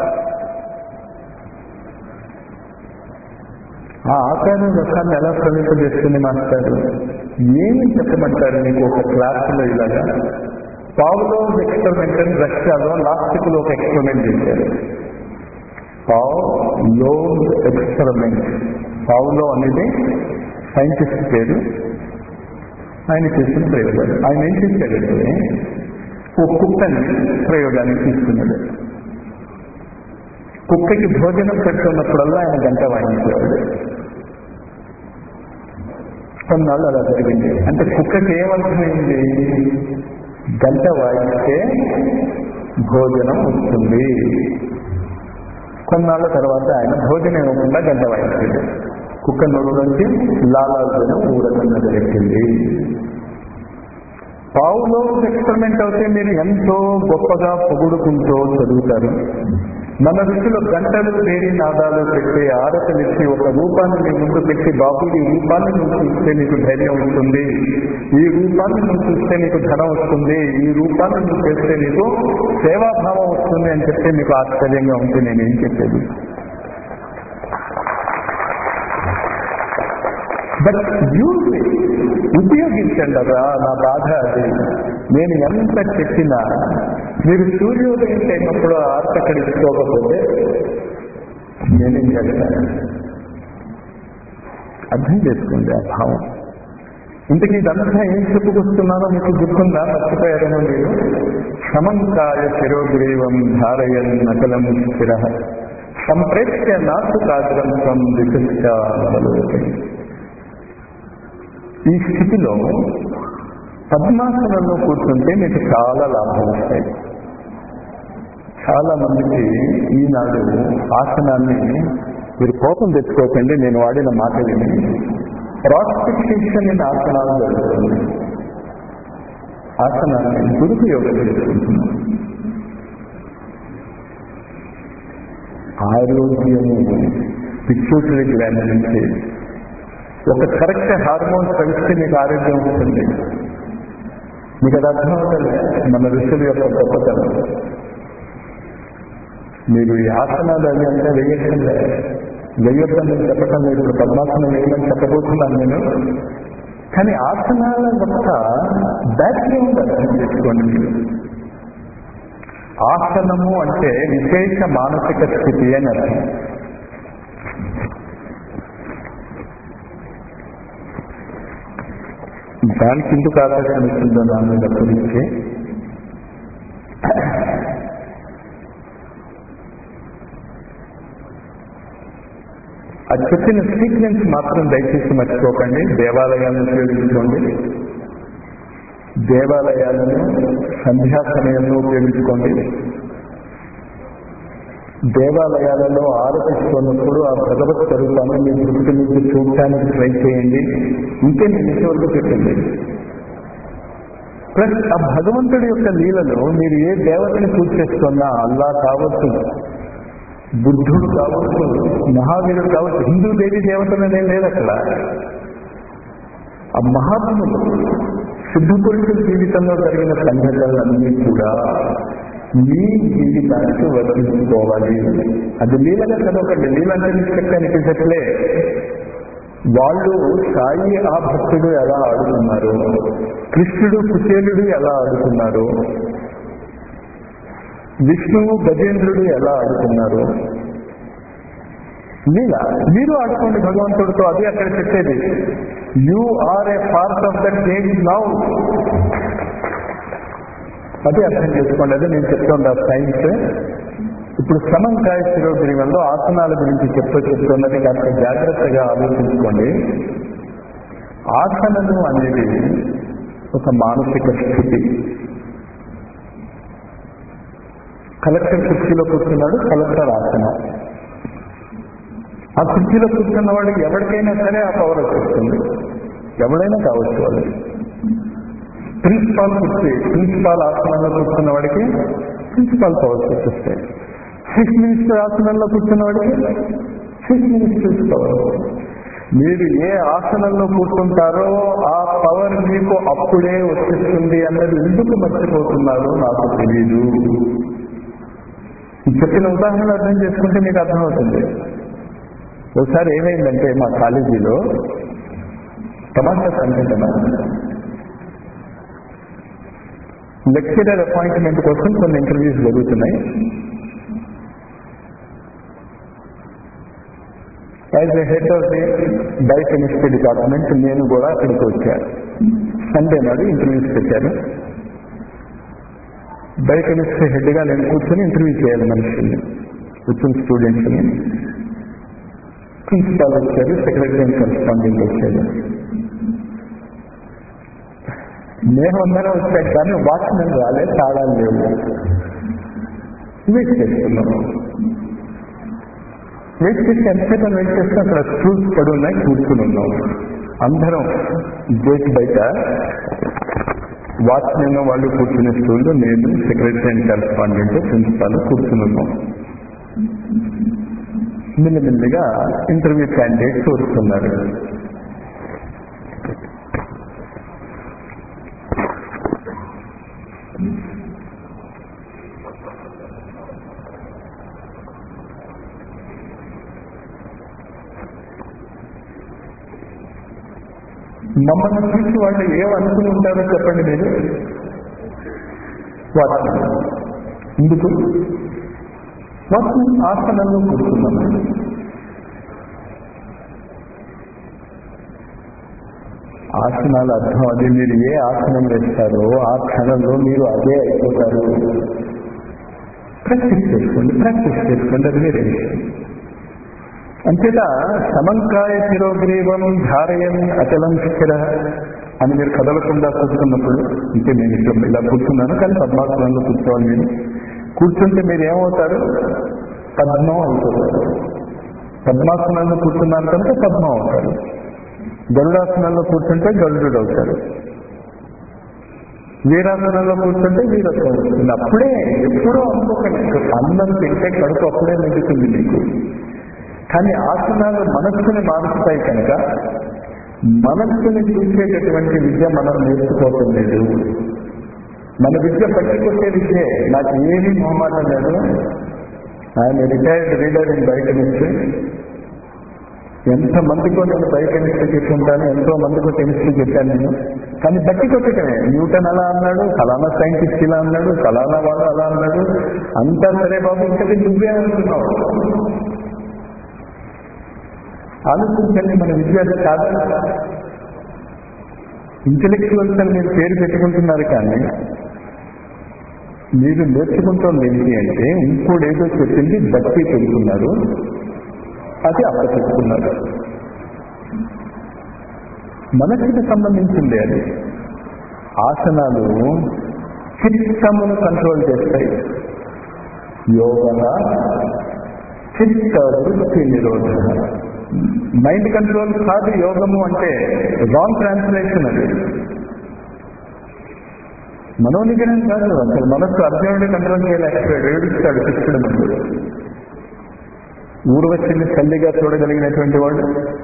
ఆ ఆకారం రసాన్ని ఎలా స్రవింపజేస్తుంది మాస్టారు ఏమి చెప్పమంటారు మీకు ఒక క్లాసులో ఇలాగా పావులో ఎక్స్పెరిమెంట్ అని రష్యాలో నాస్తికులు ఒక ఎక్స్పెరిమెంట్ చేశారు పావులో ఎక్స్పెరిమెంట్ పావులో అనేది సైంటిస్ట్ పేరు ఆయన చేసిన ప్రయోగాలు ఆయన ఏం చేశాడంటే ఓ కుక్కని ప్రయోగానికి తీసుకున్నాడు కుక్కకి భోజనం పెడుతున్నప్పుడల్లా ఆయన గంట వాయించేవాడు కొన్నాళ్ళు అలా జరిగింది అంటే కుక్కకి ఏమర్థమైంది గంట వాయిస్తే భోజనం వస్తుంది కొన్నాళ్ళ తర్వాత ఆయన భోజనం ఇవ్వకుండా గంట వాయించాడు కుక్క నోడులోంచి లాలాజనం ఊరకన్న జరిగింది పావులో ఎక్స్పెరిమెంట్ అవుతే మీరు ఎంతో గొప్పగా పొగుడుకుంటూ చదువుతారు మన ఋషులు గంటలు పేరి నాదాలు పెట్టి ఆరతలిచ్చి ఒక రూపాన్ని నీ ముందు పెట్టి బాబు ఈ రూపాన్ని నువ్వు చూస్తే నీకు ధైర్యం వస్తుంది ఈ రూపాన్ని నువ్వు చూస్తే నీకు ధనం వస్తుంది ఈ రూపాన్ని నువ్వు చేస్తే నీకు సేవాభావం వస్తుంది అని చెప్తే మీకు ఆశ్చర్యంగా ఉంది నేనేం చెప్పేది బట్ యూజ్ ఉపయోగించండి అదా నా బాధ అది నేను ఎంత చెప్పినా మీరు సూర్యోదయం అయినప్పుడు ఆర్త కడుక్కోకపోతే నేనేం చేస్తాను అర్థం చేసుకోండి ఆ భావం ఇంతకీ ఇదంతా ఏం చెప్పుకొస్తున్నానో మీకు గుర్తుందా మర్చిపోయారేమో మీరు సమంకాయ శిరోగ్రీవం ధారయన్ నకలం స్థిర సంప్రేత్య నాసు కాగ్రంథం విశిష్టావలోకై ఈ స్థితిలో పద్మాసనంలో కూర్చుంటే మీకు చాలా లాభం వస్తాయి చాలా మందికి ఈనాడు ఆసనాన్ని మీరు కోపం తెచ్చుకోకండి నేను వాడిన మాట విని ప్రాస్టిక్షన్ ఇన్ ఆసనాలు జరుగుతుంది ఆసనాన్ని దురుపయోగం చేసుకుంటున్నాం ఆరోగ్యము పిచ్యూటరీ గ్లాండ్ నుంచి ఒక కరెక్ట్ హార్మోన్ కలిస్తే మీకు ఆరోగ్యం వస్తుంది మీకు అది అర్థమవుతుంది మన ఋషుల యొక్క గొప్పతనం మీరు ఈ ఆసనాలు అవి అంటే వేయట్లే వేయొద్దని నేను చెప్పటం లేదు ఇప్పుడు పద్మాసనం వేయమని చెప్పబోతున్నాను నేను కానీ ఆసనాల యొక్క బ్యాక్గ్రౌండ్ అర్థం చేసుకోండి మీరు ఆసనము అంటే విశేష మానసిక స్థితి అని అర్థం దానికి ఎందుకు ఆకర్షణ ఇస్తుందో దాని మీద గురించి అది చెప్పిన సీక్వెన్స్ మాత్రం దయచేసి మర్చిపోకండి దేవాలయాలను ఉపయోగించుకోండి దేవాలయాలను సంధ్యా సమయంలో ఉపయోగించుకోండి దేవాలయాలలో ఆరతిస్తున్నప్పుడు ఆ భగవత్ స్వరూపాన్ని మీ దృష్టి నుంచి చూడటానికి ట్రై చేయండి ఇంకే నేను ఇంతవరకు చెప్పింది ప్లస్ ఆ భగవంతుడి యొక్క లీలలో మీరు ఏ దేవతని పూజ చేస్తున్నా అల్లా కావచ్చు బుద్ధుడు కావచ్చు మహావీరుడు కావచ్చు హిందూ దేవి దేవతలనే లేదు అక్కడ ఆ మహాత్ములు సిద్ధ పురుషుల జీవితంలో జరిగిన సంఘటనలన్నీ కూడా మీ జీవితానికి వర్తించుకోవాలి అది లీలగా చదవకండి లీల అంటే మీకు చెప్పానికి చెప్పలే వాళ్ళు సాయి ఆ భక్తుడు ఎలా ఆడుతున్నారు కృష్ణుడు కుచేలుడు ఎలా ఆడుతున్నారు విష్ణువు గజేంద్రుడు ఎలా ఆడుతున్నారు లీల మీరు ఆడుకోండి భగవంతుడితో అది అక్కడ చెప్పేది you are a part of the game now అది అర్థం చేసుకోండి అదే నేను చెప్తున్నా సైన్స్ ఇప్పుడు సమంకాయ శిరోగ్రీవంలో ఆసనాల గురించి చెప్తూ చెప్తున్నది కాస్త జాగ్రత్తగా ఆలోచించుకోండి ఆసనము అనేది ఒక మానసిక స్థితి కలెక్టర్ కుర్చీలో కూర్చున్నాడు కలెక్టర్ ఆసనం ఆ కుర్చీలో కూర్చున్న వాడికి ఎవరికైనా సరే ఆ పవర్ వచ్చేస్తుంది ఎవడైనా కావచ్చు వాళ్ళు ప్రిన్సిపాల్ కుర్చీ ప్రిన్సిపాల్ ఆసనంలో కూర్చున్న వాడికి ప్రిన్సిపాల్ పవర్స్ వచ్చేస్తాయి చీఫ్ మినిస్టర్ ఆసనంలో కూర్చున్న వాడికి చీఫ్ మినిస్టర్స్ పవర్ మీరు ఏ ఆసనంలో కూర్చుంటారో ఆ పవర్ మీకు అప్పుడే వచ్చేస్తుంది అన్నది ఎందుకు మర్చిపోతున్నారో నాకు తెలియదు ఈ చెప్పిన ఉదాహరణ అర్థం చేసుకుంటే మీకు అర్థమవుతుంది ఒకసారి ఏమైందంటే మా కాలేజీలో తమాషా సంఘటన లెక్చరర్ అపాయింట్మెంట్ కోసం కొన్ని ఇంటర్వ్యూస్ జరుగుతున్నాయి as a head of the biochemistry department నేను కూడా అక్కడికి వచ్చాను సండే నాడు ఇంటర్వ్యూస్ పెట్టారు బయోకెమిస్ట్రీ హెడ్గా నేను కూర్చొని ఇంటర్వ్యూ చేయాలి మనుషుల్ని వచ్చిన స్టూడెంట్స్ని ప్రిన్సిపాల్ వచ్చారు సెక్రటరీ అండ్ కరెస్పాండెంట్ వచ్చారు మేమందరం వచ్చాక కానీ వాచ్మెన్ రాలే తాళాలు లేవు వెయిట్ చేస్తున్నాం వెయిట్ చేసి ఎంతసేపు వెయిట్ చేస్తే అక్కడ స్టూల్స్ పడి ఉన్నాయి కూర్చుని ఉన్నాం అందరం గేట్ బయట వాచ్మెన్ వాళ్ళు కూర్చునే స్టూల్లో నేను సెక్రటరీ అండ్ కరెస్పాండెంట్ ప్రిన్సిపాల్ కూర్చుని ఉన్నాం మెల్లిమెల్లిగా ఇంటర్వ్యూ క్యాండిడేట్స్ వస్తున్నారు మమ్మల్ని చూసి వాళ్ళు ఏమనుకుని ఉంటారో చెప్పండి మీరు వాచ్మెన్ ఎందుకు వాచ్మెన్ ఆసనంలో కూర్చున్నాము ఆసనాల అర్థం అది మీరు ఏ ఆసనం వేస్తారో ఆ క్షణంలో మీరు అదే అయిపోతారు ప్రాక్టీస్ చేసుకోండి ప్రాక్టీస్ చేసుకోండి అది వేరే విషయం అంతేత సమంకాయ శిరోగ్రీవం ధారయం అచలం స్థిర అని మీరు కదలకుండా కూర్చున్నప్పుడు అంటే నేను ఇక్కడ ఇలా కూర్చున్నాను కానీ పద్మాసనంలో కూర్చోవాలి నేను కూర్చుంటే మీరు ఏమవుతారు పద్మం అవుతారు పద్మాసనంలో కూర్చున్నారు కనుక పద్మం అవుతారు గరుడాసనంలో కూర్చుంటే గరుడు అవుతారు వీరాసనంలో కూర్చుంటే వీరత్వం వస్తుంది అప్పుడే ఎప్పుడో అనుకోకండి అన్నం తింటే కడుపు అప్పుడే నిండుతుంది మీకు కానీ ఆసనాలు మనస్సుని మారుస్తాయి కనుక మనస్సుని చూసేటటువంటి విద్య మనం నేర్చుకోవటం లేదు మన విద్య పట్టుకొచ్చే విద్యే నాకు ఏమీ మొహమాటం లేదు ఆయన రిటైర్డ్ రీడర్ ఇన్ బయోకెమిస్ట్రీ ఎంత మందికో నేను బయోకెమిస్ట్రీ చెప్పుకుంటాను ఎంతో మందికో కెమిస్ట్రీ చెప్పాను నేను కానీ బట్టి కొట్టటమే న్యూటన్ అలా అన్నాడు ఫలానా సైంటిస్ట్ ఇలా అన్నాడు ఫలానా వాడు అలా అన్నాడు అంతా సరే బాబు ఇంతకీ నువ్వే అంటున్నావు ఆలోచించండి మన విద్యార్థి కాదు ఇంటెలెక్చువల్స్ అని మీరు పేరు పెట్టుకుంటున్నారు కానీ మీరు నేర్చుకుంటోంది ఏంటి అంటే ఇంకోడేదో చెప్పింది బట్టి పెడుతున్నారు అది అప్పచెప్తున్నారు మనస్సుకి సంబంధించింది అది ఆసనాలు చిత్తమును కంట్రోల్ చేస్తాయి యోగ చిత్త వృత్తి నిరోధ మైండ్ కంట్రోల్ కాదు యోగము అంటే రాంగ్ ట్రాన్స్లేషన్ అది మనోనిగ్రహం కాదు అసలు మనస్సు అర్జునుడి కంట్రోల్ చేయలేకపోయాడు ఏడుస్తాడు కృష్ణుడు ముందు ఊర్వశిని తల్లిగా చూడగలిగినటువంటి వాడు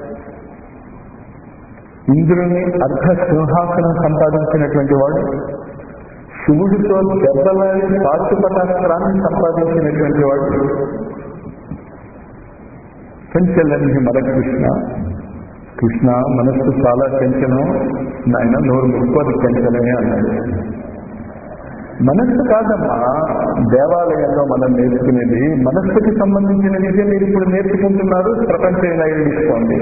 ఇంద్రుని అర్ధ సింహాసనం సంపాదించినటువంటి వాడు శివుడితో దెబ్బలాడి పాశుపటాస్త్రాన్ని సంపాదించినటువంటి వాడు చంచలని మన కృష్ణ కృష్ణ మనస్సు చాలా చంచలం నాయన నోరు ముప్పది చంచలమే అన్నాడు మనస్సు కాదమ్మా దేవాలయంలో మనం నేర్చుకునేది మనస్సుకి సంబంధించిన విద్య మీరు ఇప్పుడు నేర్చుకుంటున్నారు ప్రపంచం ఇలా ఇస్తోంది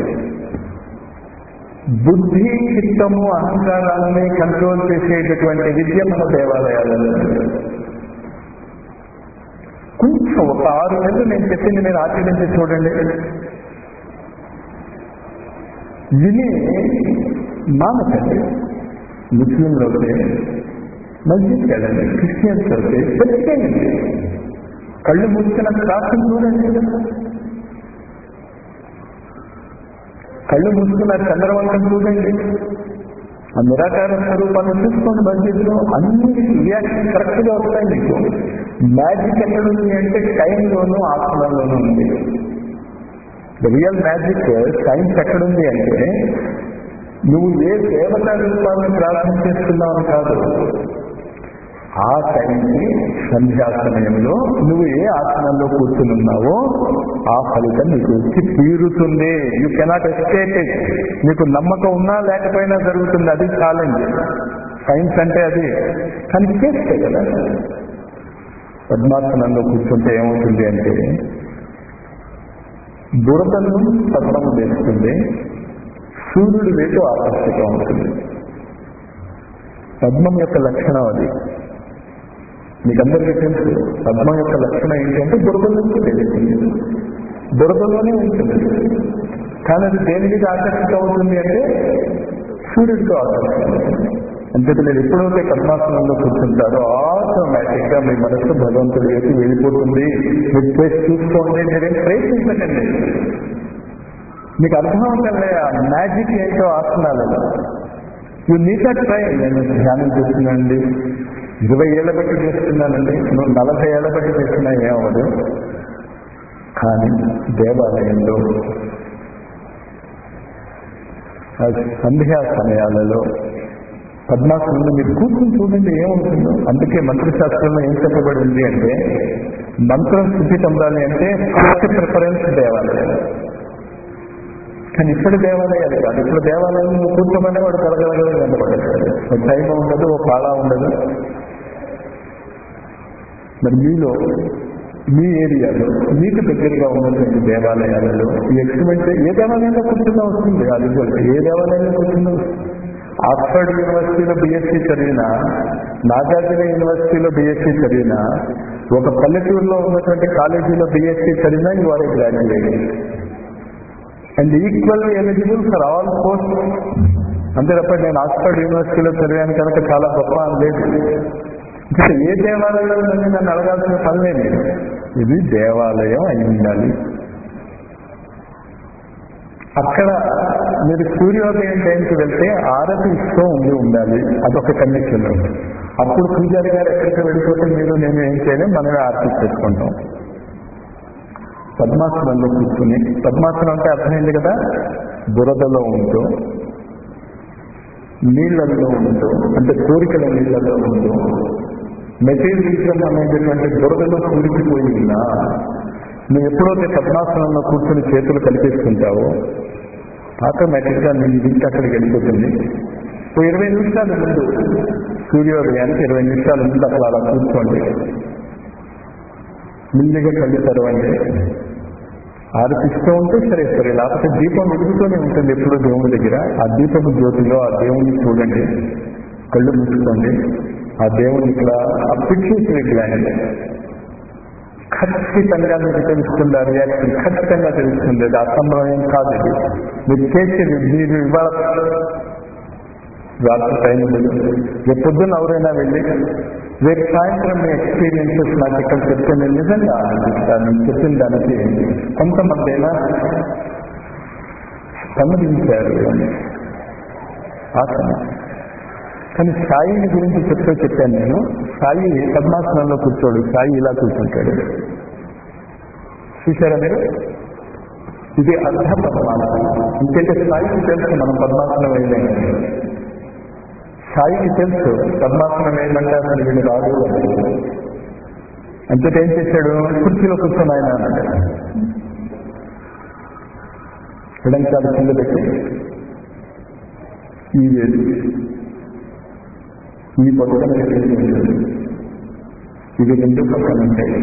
బుద్ధి చిత్తము అహంకారాలని కంట్రోల్ చేసేటటువంటి విద్య మన దేవాలయాలలో కొంచెం ఒక ఆరు నెలలు నేను చెప్పింది మీరు ఆచరించి చూడండి విని మానకండి ముస్లింలు అయితే మస్జిద్కి వెళ్ళండి క్రిస్టియన్స్ అయితే పెట్టేయండి కళ్ళు మూసుకున్న ప్రార్థన చూడండి కళ్ళు మూసుకున్న చంద్రవంతం చూడండి ఆ నిరాకార స్వరూపాన్ని చూసుకోండి మస్జిద్లో అన్ని రియాక్షన్ కరెక్ట్ గా వస్తాయి మీకు మ్యాజిక్ ఎక్కడుంది అంటే టైంలోనూ ఆసనంలోనూ ఉంది రియల్ మ్యాజిక్ సైన్స్ ఎక్కడుంది అంటే నువ్వు ఏ దేవతా రూపాన్ని ప్రార్థన చేస్తున్నావు కాదు ఆ టైంకి సంధ్యా సమయంలో నువ్వు ఏ ఆసనంలో కూర్చున్నావో ఆ ఫలితం నీకు వచ్చి తీరుతుంది యూ కెనాట్ ఎస్కేట్ ఇట్ నీకు నమ్మకం ఉన్నా లేకపోయినా జరుగుతుంది అది ఛాలెంజ్ సైన్స్ అంటే అది కానీ చేస్తే కదా పద్మాసనంలో కూర్చుంటే ఏమవుతుంది అంటే బురదను పద్మము వేస్తుంది సూర్యుడి వైపు ఆకర్షితం అవుతుంది పద్మం యొక్క లక్షణం అది మీకు అందరికీ తెలుసు పద్మం యొక్క లక్షణం ఏంటంటే బురద నుంచి తెలుస్తుంది బురదలోనే ఉంటుంది కానీ అది దేని మీద ఆకర్షితం అవుతుంది అంటే సూర్యుడితో ఆకర్షితం అంతే మీరు ఎప్పుడైతే పద్మాసనంలో కూర్చుంటారో ఆటోమేటిక్ గా మీ మనస్సు భగవంతుడి వైపు వెళ్ళిపోతుంది మీరు చేసి చూసుకోండి మీరేం ప్రయత్నించకండి మీకు అర్థం అవుతుంది ఆ మ్యాజిక్ ఏంటో ఆసనాలలో యూ నీట్ ట్రై నేను ధ్యానం చేస్తున్నానండి ఇరవై ఏళ్ల బట్టి చేస్తున్నానండి నువ్వు నలభై ఏళ్ల బట్టి చేస్తున్నా ఏమవదు కానీ దేవాలయంలో ఆ సంధ్యా సమయాలలో పద్మాసనంలో మీరు కూర్చుని చూడండి ఏమవుతుందో అందుకే మంత్రశాస్త్రంలో ఏం చెప్పబడింది అంటే మంత్రం శుద్ధి పొందాలి అంటే ఫస్ట్ ప్రిఫరెన్స్ దేవాలయం కానీ ఇప్పుడు దేవాలయాలు కాదు ఇప్పుడు దేవాలయంలో కూర్చోమని వాడు కలగలగల కనపడతాడు ఒక టైం ఉండదు ఒక పాళ ఉండదు మరి మీలో మీ ఏరియాలో మీకు దగ్గరగా ఉన్నటువంటి దేవాలయాలలో ఈ ఎక్స్పెరిమెంట్ ఏ దేవాలయంలో కూర్చున్నా వస్తుంది అది కూడా ఏ దేవాలయంలో కూర్చున్నా ఆక్స్ఫర్డ్ యూనివర్సిటీలో బిఎస్సీ చదివిన నాగార్జున యూనివర్సిటీలో బిఎస్సీ చదివిన ఒక పల్లెటూరులో ఉన్నటువంటి కాలేజీలో బిఎస్సీ చదివినా you are a graduate and equal eligible for all post అంతే తప్ప నేను ఆక్స్ఫర్డ్ యూనివర్సిటీలో చదివాను కనుక చాలా గొప్ప అని లేదు ఇక్కడ ఏ దేవాలయంలో ఉందని నన్ను అడగాల్సిన పని లేదు ఇది దేవాలయం అయి ఉండాలి అక్కడ మీరు సూర్యోదయం టైంకి వెళ్తే ఆరతి ఇస్తూ ఉండి ఉండాలి అదొక కండిషన్ అప్పుడు పూజారి గారు ఎక్కడికి వెళ్ళిపోతే మీరు నేను ఏం చేయలేం మనమే ఆరతి చేసుకుంటాం పద్మాసనంలో కూర్చుని పద్మాసనం అంటే అర్థమైంది కదా బురదలో ఉంటూ నీళ్లలో ఉంటూ అంటే కోరికల నీళ్లలో ఉంటూ మెటీరియలిజం అనేటటువంటి బురదలో కూరికిపోయి ఉన్నా నువ్వు ఎప్పుడైతే పద్మాసనంలో కూర్చుని చేతులు కలిపేసుకుంటావో ఆటోమేటిక్ గా నీ లింక్ అక్కడికి వెళ్ళిపోతుంది ఓ ఇరవై నిమిషాల ముందు సూర్యోదయానికి ఇరవై నిమిషాల ముందు అసలు అలా కూర్చోండి మెల్లిగా కళ్ళు తెరవండి ఆరతిస్తూ ఉంటే సరే సరే లేకపోతే దీపం వెలుగుతూనే ఉంటుంది ఎప్పుడూ దేవుని దగ్గర ఆ దీపము జ్యోతిలో ఆ దేవుణ్ణి చూడండి కళ్ళు మూసుకోండి ఆ దేవుని ఇక్కడ ఆ పిచ్చి గ్లాండ్ ఖచ్చితంగా మీకు తెలుస్తుంది ఆ రియాక్షన్ ఖచ్చితంగా తెలుస్తుంది అది అసంభవం కాదు ఇది మీరు చేసేది మీరు ఇవాళ రాత్రి టైం రేపు పొద్దున్న ఎవరైనా వెళ్ళి రేపు సాయంత్రం మీ ఎక్స్పీరియన్సెస్ నాకు ఇక్కడ చెప్తే నేను నిజంగా ఆనందిస్తాను నేను చెప్పిన దానికి కొంతమంది అయినా సమ్మతించారు అని ఆసన కానీ సాయిని గురించి చెప్తూ చెప్పాను నేను సాయి పద్మాసనంలో కూర్చోడు సాయి ఇలా కూర్చుంటాడు చూసారా మీరు ఇది అర్ధ పద్మాసనం ఇంకైతే సాయికి తెలుసు మనం పద్మాసనం వేయలేము సాయికి తెలుసు పద్మాసనం వేయమంటే అసలు వీళ్ళు రాదు అంతటా ఏం చేశాడు కుర్చీలో కూర్చొని ఆయన అన్నాడు ఎడంకాలు కింద పెట్టి ఈ వేలు ఈ పక్కన ఇవి రెండు పక్కన ఉంటాయి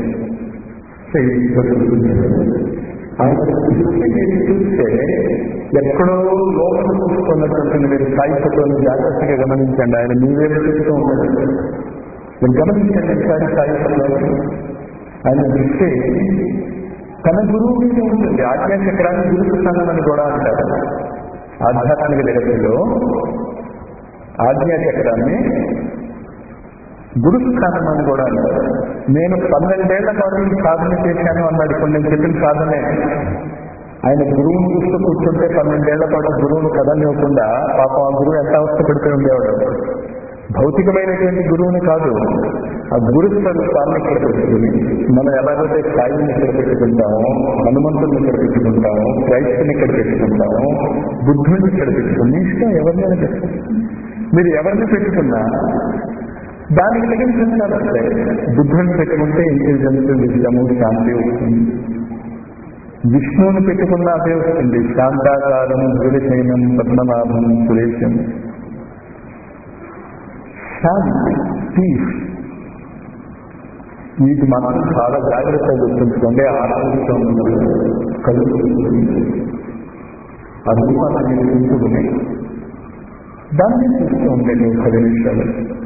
చూస్తే ఎక్కడో లోపల చూసుకున్నటువంటి మీరు సాయి ఫోటోని జాగ్రత్తగా గమనించండి ఆయన మీ వేలు చూస్తూ ఉంటాడు మీరు గమనించండి ఒకసారి సాయి ఫోటోని ఆయన దృష్టి తన గురువు మీద ఉంటుంది ఆజ్ఞాచక్రాన్ని గురుస్థానం అని కూడా అంటారు ఆధ్యాత్మిక జగత్తులో ఆజ్ఞాచక్రాన్ని గురుస్థానం అని కూడా అంటారు నేను పన్నెండేళ్ల పాటు సాధన చేశాను అన్నాడు ఇప్పుడు నేను చెప్పిన సాధనే ఆయన గురువుని చూస్తూ కూర్చుంటే పన్నెండేళ్ల పాటు గురువును కదనివ్వకుండా పాపం ఆ గురువు ఎంత అవస్థ పడిపోయి ఉండేవాడు భౌతికమైనటువంటి గురువుని కాదు ఆ గురు స్వరూపాన్ని ఇక్కడ పెట్టుకుని మనం ఎలాగైతే సాయిని ఇక్కడ పెట్టుకుంటామో హనుమంతుని ఇక్కడ పెట్టుకుంటాము క్రైస్తుని ఇక్కడ పెట్టుకుంటాము బుద్ధుడిని ఇక్కడ పెట్టుకుని ఇష్టం ఎవరినైనా పెట్టుకుంటాం మీరు ఎవరిని పెట్టుకున్నా దానికి తగిన వస్తాయి బుద్ధుని పెట్టుకుంటే ఇంటెలిజెన్స్ విజయము శాంతి వస్తుంది విష్ణువుని పెట్టుకున్న అదే వస్తుంది శాంతాకారం గురిశైనం పద్మనాభం సురేశం శాంతి పీస్ వీటి మాత్రం చాలా జాగ్రత్తగా గుర్తుంచుకోండి ఆలోచన కలుగుతుంది ఆ రూపాన్ని చూసుకుని దాన్ని చూస్తూ ఉండండి పది నిమిషాలు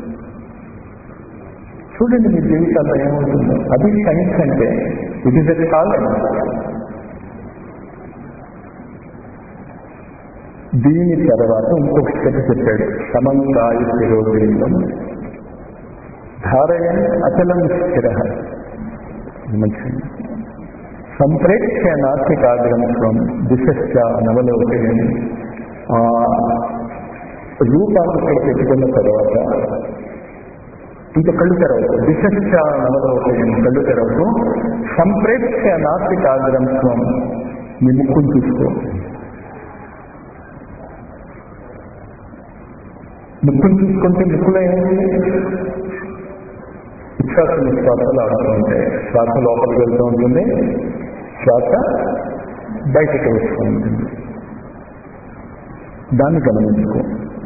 చూడండి మీ జీవితాల్లో ఏమవుతుందో అది సైన్స్ అంటే ఇట్ ఇస్ ఎ కాలం దీని తర్వాత ఇంకొక స్టెప్ చెప్పాడు సమంగాయ శిరోగ్రీవం ధారయన్ అచలం స్థిర మంచిది సంప్రేక్ష నాస్తికాగ్రంథం దిశశ్చ నవలోకయని ఆ రూపాన్ని ఇక్కడ పెట్టుకున్న తర్వాత ఇంకా కళ్ళు తెరవకు దిశ నవలోకయం కళ్ళు తెరవకు సంప్రేక్ష నాస్తిక ఆగ్రంథం నీ ముక్కును చూసుకో ముక్కును చూసుకుంటే ముక్కులో ఏమైంది ఉచ్ఛ్వాస నిశ్వాసాలు ఆడుతూ ఉంటాయి శ్వాస లోపలికి వెళ్తూ ఉంటుంది శ్వాస బయటకు వస్తూ ఉంటుంది దాన్ని గమనించుకో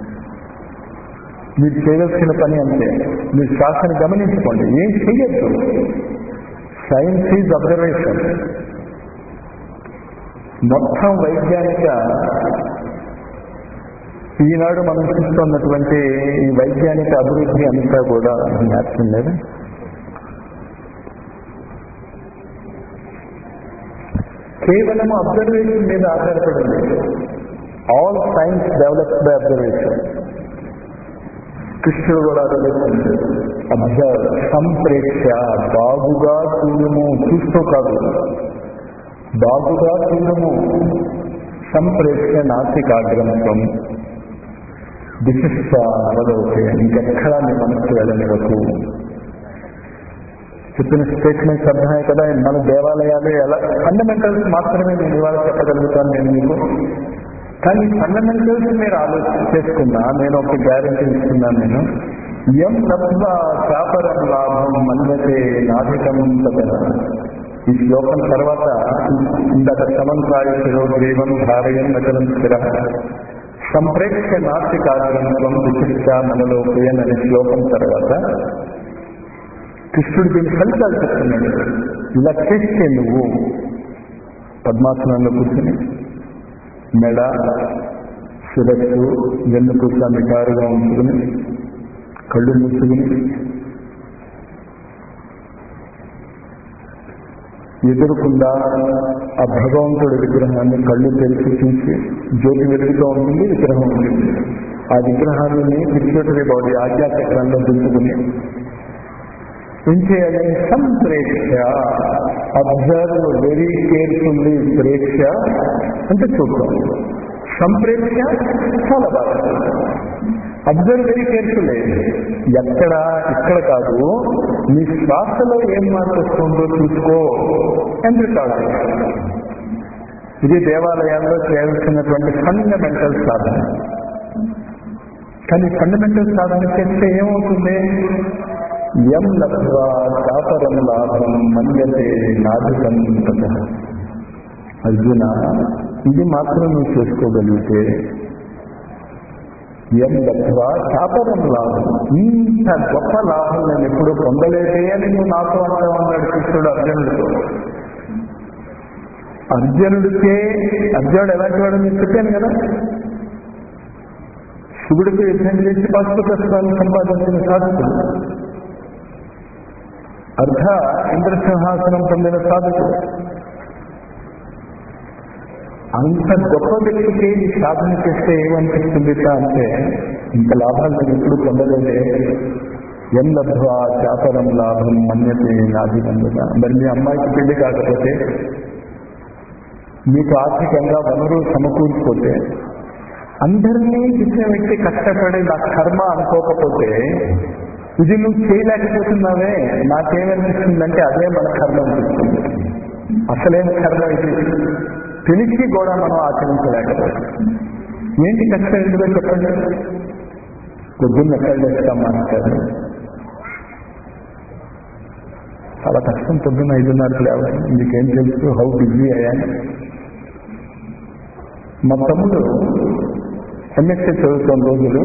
మీరు చేయవలసిన పని అంతే మీరు శ్వాసను గమనించుకోండి ఏం చేయొద్దు సైన్స్ ఈజ్ అబ్జర్వేషన్ మొత్తం వైజ్ఞానిక ఈనాడు మనం చూస్తున్నటువంటి ఈ వైజ్ఞానిక అభివృద్ధి అంతా కూడా జ్ఞాపకం లేదు కేవలం అబ్జర్వేషన్ మీద ఆధారపడింది all science developed by observation కృష్ణుడు కూడా అడగలేదు అబ్జర్వ్ సంప్రేక్ష బాగుగా చూడము చూస్తూ కాదు బాగుగా చూడము సంప్రేక్ష నాసికాగ్రంథం దిశిష్ట అవలోకే ఇంకెక్కడా నీ మనస్సు వెళ్ళనివ్వకు చెప్పిన స్టేట్మెంట్స్ అర్థమయ్యాయి కదా మన దేవాలయాలు ఎలా ఫండమెంటల్స్ మాత్రమే నేను ఇవాళ చెప్పగలుగుతాను నేను మీకు కానీ ఫండమెంటల్స్ మీరు ఆలోచన చేసుకున్నా నేను ఒక గ్యారంటీ ఇస్తున్నాను నేను ఎం లబ్ధ చాపరం లాభం మన్యతే నాధికం తద ఈ శ్లోకం తర్వాత ఇందాక సమంత్రాయ శిరోగ్రీవం ధారయం నగరం స్థిర సంప్రేక్ష నాస్తికాగ్రంథం విశిష్ట మనలోకయన్ అనే శ్లోకం తర్వాత కృష్ణుడు దీని ఫలితాలు చెప్తున్నాడు ఇలా చేస్తే నువ్వు పద్మాసనంలో కూర్చుని మెడ శిరస్సు వెన్నుపూస నిటారుగా ఉంచుకుని కళ్ళు మూసుకుని ఎదురుకుండా ఆ భగవంతుడి విగ్రహాన్ని కళ్ళు తెరిచి చూసి జ్యోతి వెలుగుతూ ఉంటుంది విగ్రహం ఉంటుంది ఆ విగ్రహాన్ని పిచ్యూటరీ బాడీ ఆజ్ఞాచక్రంలో దించుకుని ఏం చేయాలి సంప్రేక్ష అబ్జర్వ్ వెరీ కేర్ఫుల్లీ ప్రేక్ష అంటే చూద్దాం సంప్రేక్ష చాలా బాగా అబ్జర్వ్ వెరీ కేర్ఫుల్లీ ఎక్కడ ఇక్కడ కాదు నీ శ్వాసలో ఏం మార్పు వస్తుందో చూసుకో ఎంత కాదు ఇది దేవాలయాల్లో చేయాల్సినటువంటి ఫండమెంటల్ సాధన కానీ ఫండమెంటల్ సాధన చేస్తే ఏమవుతుంది ఎం లబ్ధ్వా చాపరం లాభం మన్యతే నాధికం తత అర్జున ఇది మాత్రం నువ్వు చేసుకోగలిగితే ఎం లబ్ధ్వా చాపరం లాభం ఇంత గొప్ప లాభం నేను ఎప్పుడు పొందలేదే అని నువ్వు నాతో అంటా ఉన్నాడు కృష్ణుడు అర్జునుడితో అర్జునుడికే అర్జునుడు ఎలాంటి వాడు నేను చెప్పాను కదా శివుడికి యుద్ధం చేసి పాశుపత్రాలను సంపాదించిన సాధకుడు అర్ధ ఇంద్రసింహాసనం పొందిన సాధకుడు అంత గొప్ప వ్యక్తికి ఈ సాధన చేస్తే ఏమనిపిస్తుంది అంటే ఇంత లాభాలు నేను ఎప్పుడు పొందలేదే ఎం లబ్ధ్వా చాపరం లాభం మన్యతే నాధికంగా మరి మీ అమ్మాయికి పెళ్లి కాకపోతే మీకు ఆర్థికంగా వనరు సమకూర్చిపోతే అందరినీ ఇచ్చిన వ్యక్తి కష్టపడి నా కర్మ అనుకోకపోతే ఇది నువ్వు చేయలేకపోతున్నావే నాకేమనిపిస్తుందంటే అదే మన కర్మ అనిపిస్తుంది అసలేం కర్మ ఇది తెలిసి కూడా మనం ఆచరించలేకపోతే ఏంటి కష్టం ఎందుకో చెప్పండి పొద్దున్న ఎక్కడ వేస్తాం మాస్టర్ చాలా కష్టం పొద్దున్న ఐదున్నరకు లేవాలి మీకేం తెలుసు హౌ బిజీ అయ్యాను మా తమ్ముడు ఎంఎస్సీ చదువుతున్న రోజులు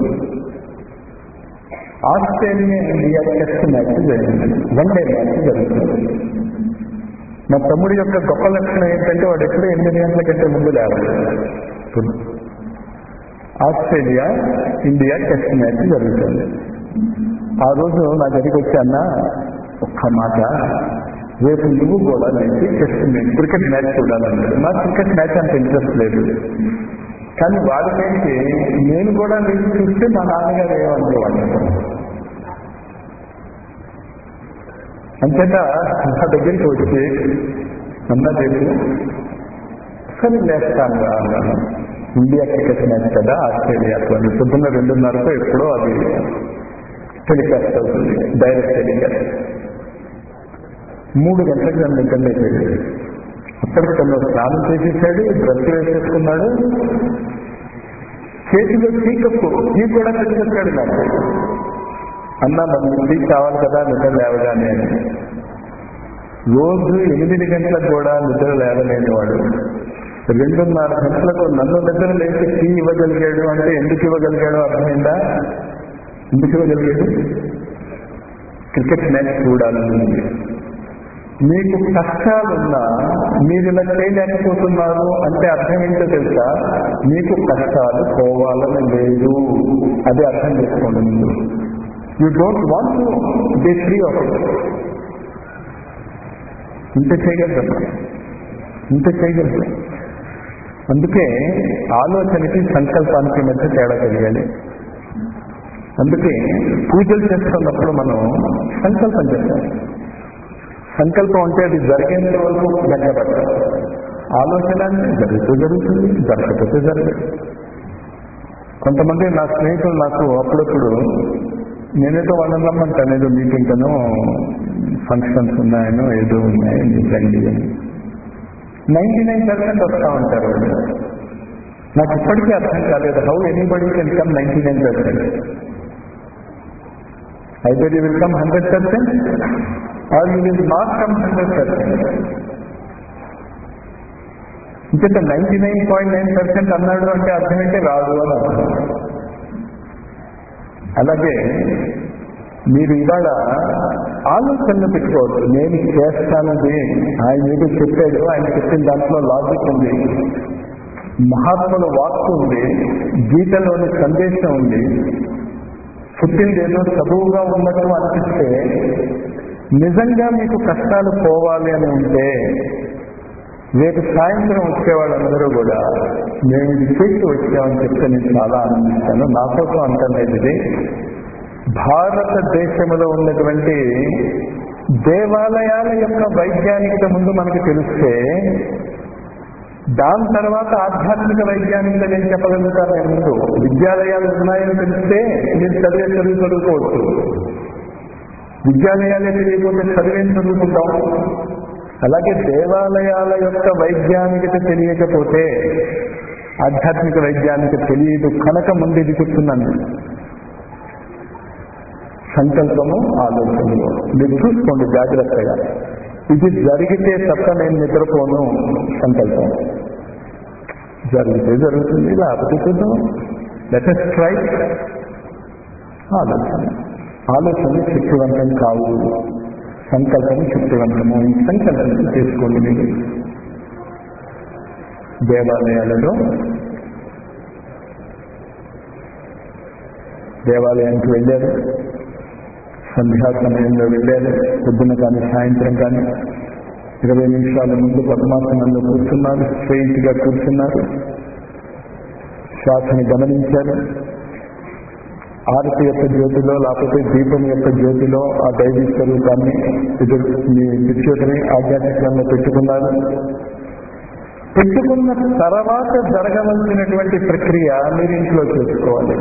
ఆస్ట్రేలియా ఇండియా టెస్ట్ మ్యాచ్ జరిగింది వన్ డే మ్యాచ్ జరుగుతుంది మా తమ్ముడి యొక్క గొప్ప లక్షణం ఏంటంటే వాడు ఎప్పుడూ ఎనిమిది గంటల కంటే ముందు లేవాలి ఆస్ట్రేలియా ఇండియా టెస్ట్ మ్యాచ్ జరుగుతుంది ఆ రోజు నా గదికి వచ్చాన్న ఒక్క మాట రేపు నువ్వు కూడా లేచి టెస్ట్ మ్యాచ్ క్రికెట్ మ్యాచ్ చూడాలన్నాడు నాకు క్రికెట్ మ్యాచ్ అంత ఇంట్రెస్ట్ లేదు కానీ వాడికేంటి నేను కూడా నేను చూస్తే మా నాన్నగారు ఏమనుకోవాలి అంచేత నా దగ్గరికి వచ్చి అన్న రేపు సరే లేస్తాను రా అన్నాను ఇండియా క్రికెట్ మ్యాచ్ కదా ఆస్ట్రేలియాతో పొద్దున్న రెండున్నరకు ఎప్పుడో అది టెలికాస్ట్ అవుతుంది డైరెక్ట్ టెలికాస్ట్ మూడు గంటలకు నన్ను నిద్ర లేపాడు అప్పటికి తను స్నానం చేసేసాడు డ్రెస్ వేసేసుకున్నాడు చేతిలో టీ కప్పు టీ కూడా పెట్టుకొచ్చాడు నాకు అన్న మనకి టీ కావాలి కదా నిద్ర లేవగానే అని రోజు ఎనిమిది గంటలకు కూడా నిద్ర లేవలేని వాడు రెండున్నర గంటలకు నన్ను నిద్ర లేచి టీ ఇవ్వగలిగాడు అంటే ఎందుకు ఇవ్వగలిగాడు అర్థమైందా ఎందుకు ఇవ్వగలిగాడు క్రికెట్ మ్యాచ్ చూడాలని మీకు కష్టాలున్నా మీరు ఇలా చేయలేకపోతున్నారు అంటే అర్థం ఏంటో తెలుసా మీకు కష్టాలు పోవాలని లేదు అది అర్థం చేసుకోండి ముందు you don't want to be free of ఇంత చేయగలుగుతాం ఇంత చేయగలుగుతాం అందుకే ఆలోచనకి సంకల్పానికి మధ్య తేడా తెలియాలి అందుకే పూజలు చేస్తున్నప్పుడు మనం సంకల్పం చేస్తాం సంకల్పం అంటే అది జరిగేంత వరకు గంటపడతాం ఆలోచన అంటే జరుగుతూ జరుగుతుంది జరగకపోతే జరగదు కొంతమంది నా స్నేహితులు నాకు అప్పుడప్పుడు నేనేదో వాళ్ళని రమ్మంటాను ఏదో మీటింగ్ కనో ఫంక్షన్స్ ఉన్నాయనో ఏదో ఉన్నాయి మీరు రండి అని నైన్టీ నైన్ పర్సెంట్ వస్తూ ఉంటారు వాళ్ళు నాకు ఇప్పటికీ అర్థం కాలేదు how anybody can come ninety nine percent అయితే you will come hundred percent or you will not come hundred percent ఇంకంటే ninety nine point nine percent అన్నాడు అంటే అర్థం అయితే రాదు అని అర్థం అలాగే మీరు ఇవాళ ఆలోచనలు పెట్టుకోవద్దు నేను చేస్తానది ఆయన ఏదో చెప్పాడు ఆయన చెప్పిన దాంట్లో లాజిక్ ఉంది మహాత్ముల వాక్కు ఉంది గీతలోని సందేశం ఉంది పుట్టింది ఏదో చదువుగా ఉన్నట్టు అనిపిస్తే నిజంగా మీకు కష్టాలు పోవాలి అని ఉంటే రేపు సాయంత్రం వచ్చే వాళ్ళందరూ కూడా మేము ఇది చేసి వచ్చామని చెప్తే నేను చాలా ఆనందిస్తాను నా కోసం అంటలేదు ఇది భారతదేశంలో ఉన్నటువంటి దేవాలయాల యొక్క వైజ్ఞానికత ముందు మనకు తెలిస్తే దాని తర్వాత ఆధ్యాత్మిక వైజ్ఞానికత నేను చెప్పగలుగుతాను నేను ముందు విద్యాలయాలు ఉన్నాయని తెలిస్తే నేను చదివే చదువు చదువుకోవచ్చు విద్యాలయాలే తెలియకపోతే చదివేం చదువుకుంటాం అలాగే దేవాలయాల యొక్క వైజ్ఞానికత తెలియకపోతే ఆధ్యాత్మిక వైజ్ఞానికత తెలియదు కనుక ముందు ఇది చెప్తున్నాను సంకల్పము ఆలోచనలు మీరు చూసుకోండి జాగ్రత్తగా ఇది జరిగితే తప్ప నేను నిద్రపోను సంకల్పం జరిగితే జరుగుతుంది లేకపోతే చూద్దాం లెట్ ఎస్ ట్రై ఆలోచన ఆలోచన శక్తివంతం కావు సంకల్పం శక్తివంతము ఈ సంకల్పం చేసుకోండి మీరు దేవాలయాలలో దేవాలయానికి వెళ్ళారు సంధ్యా సమయంలో వెళ్ళారు పొద్దున కానీ సాయంత్రం కానీ ఇరవై నిమిషాల ముందు పద్మాసనంలో కూర్చున్నారు స్ట్రెయిట్ గా కూర్చున్నారు శ్వాసని గమనించారు ఆరతి యొక్క జ్యోతిలో లేకపోతే దీపం యొక్క జ్యోతిలో ఆ దైవీ స్వరూపాన్ని ఎదురు మీ పిచ్యూటని ఆధ్యాత్మికంలో పెట్టుకున్నారు పెట్టుకున్న తర్వాత జరగవలసినటువంటి ప్రక్రియ మీరు ఇంట్లో చేసుకోవాలి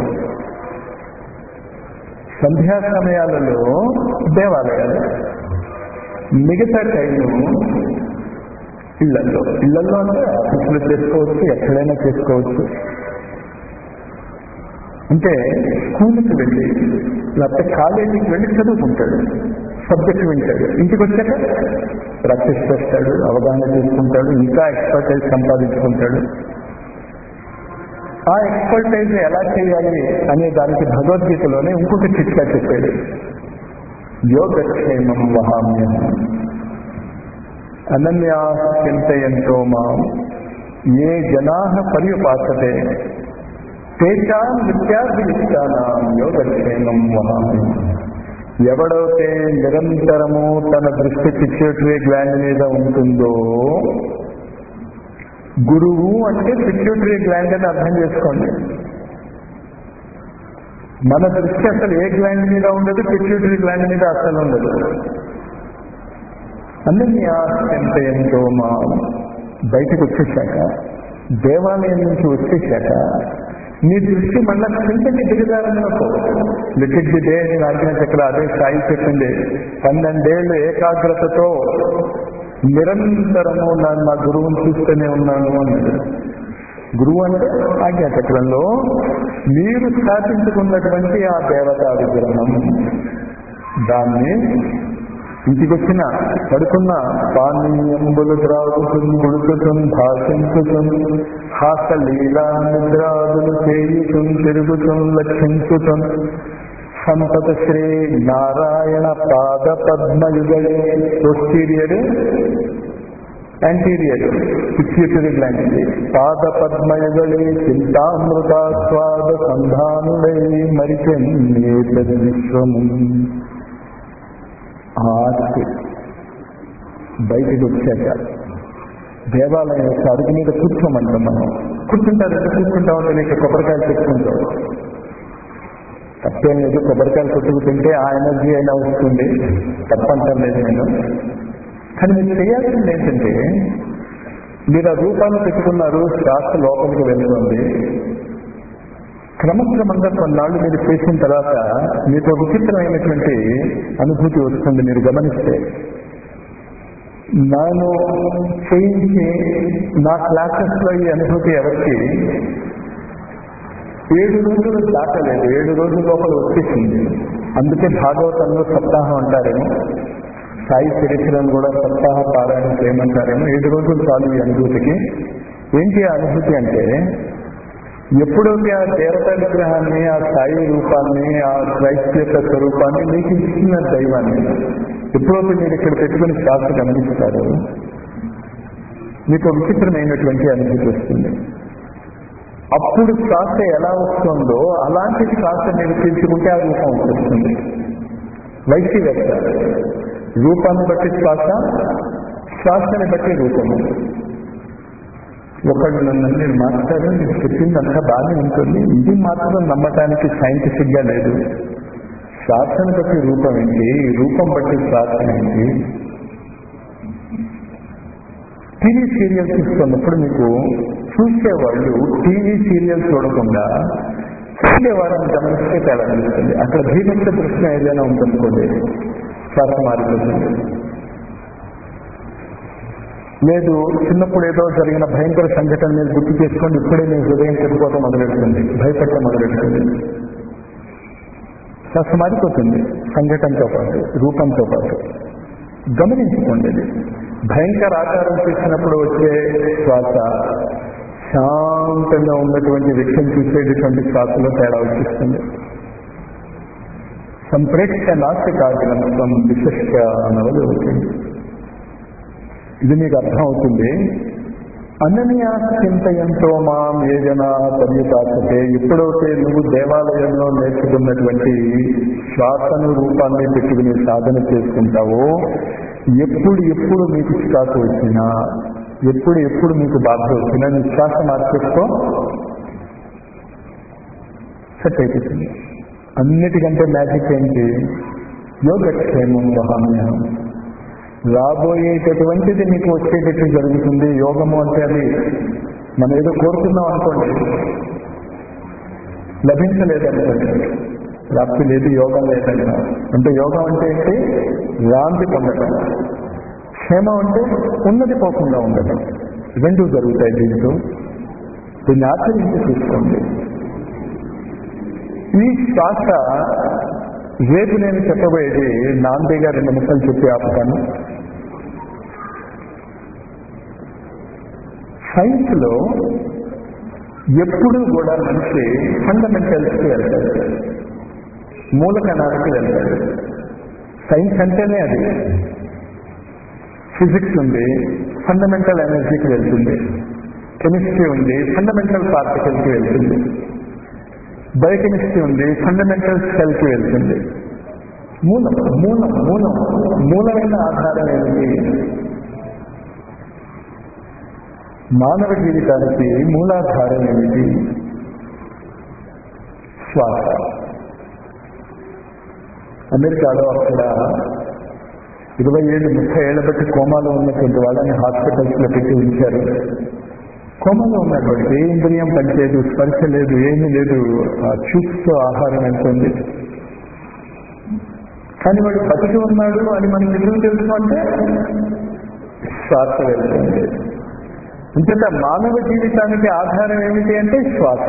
సంధ్యా సమయాలలో దేవాలయాలు మిగతా టైము ఇళ్లలో ఇళ్లలో అంటే ఆఫీసులో చేసుకోవచ్చు ఎక్కడైనా చేసుకోవచ్చు అంటే స్కూల్కి వెళ్ళి లేకపోతే కాలేజీకి వెళ్ళి చదువుకుంటాడు సబ్జెక్ట్ వింటాడు ఇంటికి వచ్చాక ప్రాక్టీస్ చేస్తాడు అవగాహన చేసుకుంటాడు ఇంకా ఎక్స్పర్టైజ్ సంపాదించుకుంటాడు ఆ ఎక్స్పర్టైజ్ ఎలా చేయాలి అనే దానికి భగవద్గీతలోనే ఇంకొక చిట్కా చెప్పాడు యోగక్షేమం వహామ్యం అనన్యా చింతయంతో మాం ఏ జనా పర్యుపాసతే తేజాం విద్యార్థిష్టానం యోగక్షేమం వహామ్యం ఎవడైతే నిరంతరము తన దృష్టి పిచ్యూటరీ గ్లాండ్ మీద ఉంటుందో గురువు అంటే పిట్యూటరీ గ్లాండ్ అని అర్థం చేసుకోండి మన దృష్టి అసలు ఏ గ్లాండ్ మీద ఉండదు పిట్యూటరీ గ్లాండ్ మీద అసలు ఉండదు అందరినీ ఎంత ఎంతో మా బయటకు వచ్చేసాక దేవాలయం నుంచి వచ్చేసాక నీ దృష్టి మళ్ళా కిందకి దిగజారనుకో లిటిక్ ది డే అని ఆజ్ఞ చక్ర అదే సాయి చెప్పింది పన్నెండేళ్ళు ఏకాగ్రతతో నిరంతరము నా- నా గురువుని చూస్తూనే ఉన్నాను అన్నాడు గురువు అంటే ఆజ్ఞాచక్రంలో మీరు స్థాపించుకున్నటువంటి ఆ దేవతా విగ్రహం దాన్ని ఇంటికొచ్చిన పడుకున్న పానీయంబులు త్రాగుతుం గుడుకుతుం భాషించుతుం హాసలీలా నిద్రాదులు చేయుతుం తిరుగుతుం లక్షించుతుం సంపత శ్రీ నారాయణ పాద పద్మయుగళే పోస్టీరియర్ యాంటీరియర్ పిట్యూటరీ గ్లాండ్ పాద పద్మయుగళే చింతామృతాస్వాద సంధానుడై మరిచెన్నేతది విశ్వము ఆస్తి బయటకు వచ్చాక దేవాలయం యొక్క అడుగు మీద కూర్చోమంటాం మనం కూర్చుంటారు ఎంత కూర్చుంటాం అంటే నీకు కొబ్బరికాయలు పెట్టుకుంటాం తప్పేం లేదు కొబ్బరికాయలు కొట్టుకుంటుంటే ఆ ఎనర్జీ అయినా వస్తుంది తప్పంటాం లేదు నేను కానీ మీరు చేయాల్సింది ఏంటంటే మీరు ఆ రూపాన్ని పెట్టుకున్నారు శ్వాస లోపలికి వెళ్తుంది క్రమక్రమంగా కొన్నాళ్ళు మీరు చేసిన తర్వాత మీకు ఒక విచిత్రమైనటువంటి అనుభూతి వస్తుంది మీరు గమనిస్తే నేను చేయించి నా క్లాసెస్ లో ఈ అనుభూతి ఎవరికి ఏడు రోజులు దాటలేదు ఏడు రోజుల లోపల వచ్చేసింది అందుకే భాగవతంలో సప్తాహం అంటారేమో సాయి చరిత్రను కూడా సప్తాహ పారాయణ చేయమంటారేమో ఏడు రోజులు చాలు ఈ అనుభూతికి ఏంటి ఆ అనుభూతి అంటే ఎప్పుడైతే ఆ దేవతా విగ్రహాన్ని ఆ సాయి రూపాన్ని ఆ క్రైస్త యొక్క స్వరూపాన్ని మీకు ఇచ్చిన దైవాన్ని ఎప్పుడైతే మీరు ఇక్కడ పెట్టుకుని శ్వాస గమనిస్తారు మీకు ఒక విచిత్రమైనటువంటి అనుభూతి వస్తుంది అప్పుడు శ్వాస ఎలా వస్తుందో అలాంటి శ్వాస మీరు పీల్చుకుంటే ఆ రూపం వస్తుంది వైద్య వ్యక్త రూపాన్ని బట్టి శ్వాస శ్వాసని బట్టి రూపము ఒకళ్ళు నన్ను నేను మాస్టర్ మీరు చెప్పింది అంతా బాగానే ఉంటుంది ఇది మాత్రం నమ్మటానికి సైంటిఫిక్ గా లేదు శ్వాసను బట్టి రూపం ఏంటి రూపం బట్టి శ్వాస ఏంటి టీవీ సీరియల్స్ ఇస్తున్నప్పుడు మీకు చూసేవాళ్ళు టీవీ సీరియల్ చూడకుండా చూసేవాళ్ళని గమనిస్తే తేడా తెలుస్తుంది అక్కడ భీమించే ప్రశ్న ఏదైనా ఉందనుకోండి శ్వాస మారిపోతుంది లేదు చిన్నప్పుడు ఏదో జరిగిన భయంకర సంఘటన మీరు గుర్తు చేసుకోండి ఇప్పుడే మీ హృదయం చెప్పుకోవడం మొదలెడుతుంది భయపడటం మొదలెడుతుంది శ్వాస మారిపోతుంది సంఘటనతో పాటు రూపంతో పాటు గమనించుకోండి ఇది భయంకర ఆకారం చేసినప్పుడు వచ్చే శ్వాస శాంతంగా ఉన్నటువంటి వ్యక్తిని చూసేటటువంటి శ్వాసలో తేడా వచ్చేస్తుంది సంప్రేక్ష నాస్తికాగ్రంథం విశిష్ట అనవలు అవుతుంది ఇది మీకు అర్థం అవుతుంది అనన్య చింతయంతో మాం ఏదైనా పర్యపాసతే ఎప్పుడైతే నువ్వు దేవాలయంలో నేర్చుకున్నటువంటి శ్వాసను రూపాన్ని పెట్టుకుని సాధన చేసుకుంటావో ఎప్పుడు ఎప్పుడు మీకు శ్వాస వచ్చినా ఎప్పుడు ఎప్పుడు మీకు బాధ వచ్చినా నీ శ్వాస మార్చేసుకో సెట్ అయిపోతుంది అన్నిటికంటే మ్యాజిక్ ఏంటి యోగక్షేమం వహామ్యహం రాబోయేటటువంటిది మీకు వచ్చేటట్టు జరుగుతుంది యోగము అంటే అది మనం ఏదో కోరుకున్నాం అనుకోండి లభించలేదనుకోండి ప్రాప్తి లేదు యోగం లేదన్నా అంటే యోగం అంటే ఏంటి రాంతి పొందటం క్షేమం అంటే ఉన్నది పోకుండా ఉండటం రెండు జరుగుతాయి దీంతో దీన్ని ఆచరించి చూసుకోండి ఈ శ్వాస రేపు నేను చెప్పబోయేది నాందే గారి రెండు ముక్కలు చెప్పి ఆపుతాను సైన్స్ లో ఎప్పుడూ కూడా మనిషి ఫండమెంటల్స్ కి వెళ్తాడు మూల కణానికి వెళ్తాడు సైన్స్ అంటేనే అది ఫిజిక్స్ ఉంది ఫండమెంటల్ ఎనర్జీకి వెళ్తుంది కెమిస్ట్రీ ఉంది ఫండమెంటల్ పార్టికల్కి వెళ్తుంది బయోకెమిస్ట్రీ ఉంది ఫండమెంటల్ సెల్ కి వెళ్తుంది మూలం మూలం మూలం మూలమైన ఆధారం ఏమిటి మానవ జీవితానికి మూలాధారం ఏమిటి శ్వాస అమెరికాలో అక్కడ ఇరవై ఏళ్ళు ముప్పై ఏళ్ల బట్టి కోమాలో ఉన్నటువంటి వాళ్ళని హాస్పిటల్స్ లో పెట్టి ఉంచారు కోమలో ఉన్నాడు వాడికి ఏ ఇంద్రియం పనిచేయదు స్పర్శ లేదు ఏమీ లేదు ఆ చూపుతో ఆహారం వెళ్తుంది కానీ వాడు బతికి ఉన్నాడు అని మనకి ఎందుకు తెలుసు అంటే శ్వాస వెళ్తుంది అంతేత మానవ జీవితానికి ఆధారం ఏమిటి అంటే శ్వాస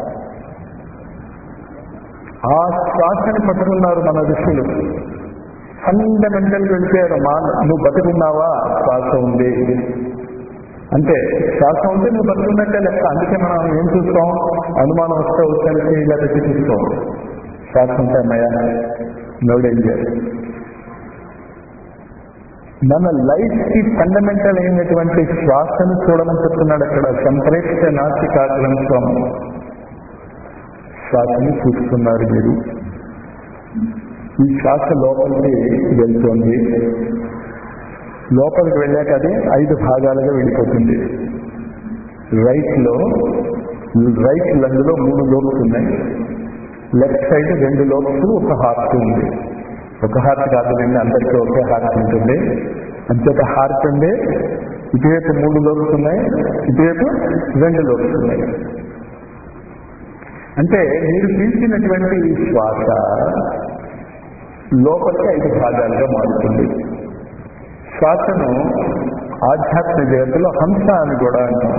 ఆ శ్వాసని పట్టుకున్నారు మన ఋషులు ఫండమెంటల్ వెళ్ళిపోయారు మా నువ్వు బతుకున్నావా శ్వాస ఉంది అంటే శ్వాస ఉంటే నువ్వు బతుకున్నట్టే లెక్క అందుకే మనం ఏం చూస్తాం అనుమానం వస్తే వచ్చానికి ఇలా పెట్టి చూస్తాం శ్వాస ఉంటే అన్నయ్య నో డేంజర్ మన లైఫ్ కి ఫండమెంటల్ అయినటువంటి శ్వాసను చూడమని చెప్తున్నాడు అక్కడ సంప్రేక్ష నాసికాగ్రం స్వామి శ్వాసని చూస్తున్నారు మీరు ఈ శ్వాస లోపలికి వెళ్తోంది లోపలికి వెళ్ళాక అది ఐదు భాగాలుగా వెళ్ళిపోతుంది రైట్ లో రైట్ లంగ్లో మూడు లోబ్స్ ఉన్నాయి లెఫ్ట్ సైడ్ రెండు లోబ్స్ ఒక హార్ట్ ఉంది ఒక హార్ట్ కాదులేండి అందరికీ ఒకే హార్ట్ ఉంటుంది అంచేత హార్ట్ ఉంది ఇటువైపు మూడు లోబ్స్ ఉన్నాయి ఇటువైపు రెండు లోబ్స్ ఉన్నాయి అంటే మీరు పీల్చినటువంటి ఈ శ్వాస లోపలికి ఐదు భాగాలుగా మారుతుంది శ్వాసను ఆధ్యాత్మిక జగత్తులో హంస అని కూడా అంటాం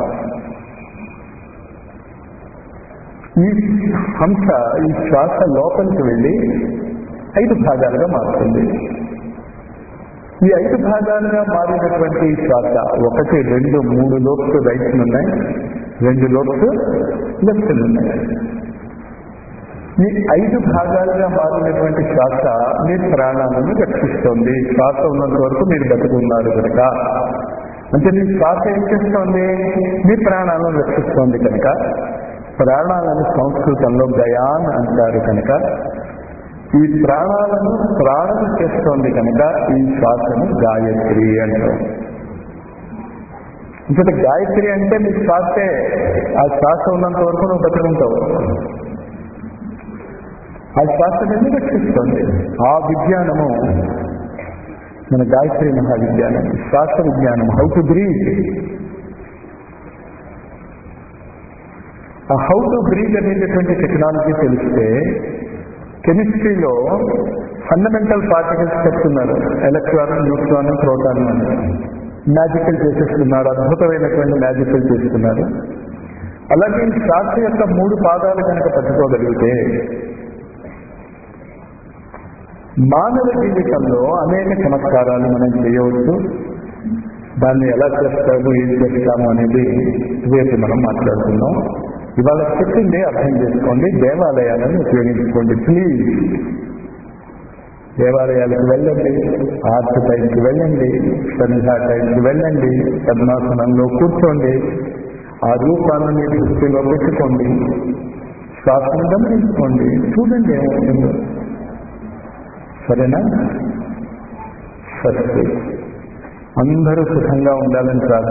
ఈ హంస ఈ శ్వాస లోపలికి వెళ్ళి ఐదు భాగాలుగా మారుతుంది ఈ ఐదు భాగాలుగా మారినటువంటి శ్వాస ఒకటి రెండు మూడు లోప్స్ రైట్ ఉన్నాయి రెండు లోప్స్ లెఫ్ట్ ఉన్నాయి ఈ ఐదు భాగాలుగా మారినటువంటి శ్వాస మీ ప్రాణాలను రక్షిస్తోంది శ్వాస ఉన్నంత వరకు మీరు బతుకున్నారు కనుక అంటే మీ శ్వాస ఏం చేస్తోంది మీ ప్రాణాలను రక్షిస్తోంది కనుక ప్రాణాలను సంస్కృతంలో గయాన్ అంటారు కనుక ఈ ప్రాణాలను ప్రాణం చేస్తోంది కనుక ఈ శ్వాసను గాయత్రి అంటారు ఇంకటి గాయత్రి అంటే మీ శ్వాసే ఆ శ్వాస ఉన్నంత వరకు నువ్వు బతుకుంటావు ఆ శ్వాస నుండి రక్షిస్తుంది ఆ విజ్ఞానము మన గాయత్రి మహావిజ్ఞానం శ్వాస విజ్ఞానం హౌ టు బ్రీత్ ఆ హౌ టు బ్రీత్ అనేటటువంటి టెక్నాలజీ తెలిస్తే కెమిస్ట్రీలో ఫండమెంటల్ పార్టికల్స్ చెప్తున్నారు ఎలక్ట్రాన్ న్యూట్రాన్ ప్రోటాన్ అని మ్యాజికల్ చేసేస్తున్నారు అద్భుతమైనటువంటి మ్యాజికల్ చేస్తున్నారు అలాగే ఈ శ్వాస యొక్క మూడు పాదాలు కనుక పట్టుకోగలిగితే మానవ జీవితంలో అనేక చమత్కారాలు మనం చేయవచ్చు దాన్ని ఎలా చేస్తాము ఏం చేస్తాము అనేది రేపు మనం మాట్లాడుకుందాం ఇవాళ చెప్పింది అర్థం చేసుకోండి దేవాలయాలను ఉపయోగించుకోండి ప్లీజ్ దేవాలయాలకు వెళ్ళండి ఆర్ట్ టైంకి వెళ్ళండి సంధ్యా టైంకి వెళ్ళండి పద్మాసనంలో కూర్చోండి ఆ రూపాన్ని మీ దృష్టిలో పెట్టుకోండి శ్వాసను గమనించుకోండి చూడండి ఏమవుతుందో సరేనా సరే అందరూ సుఖంగా ఉండాలని ప్రార్థన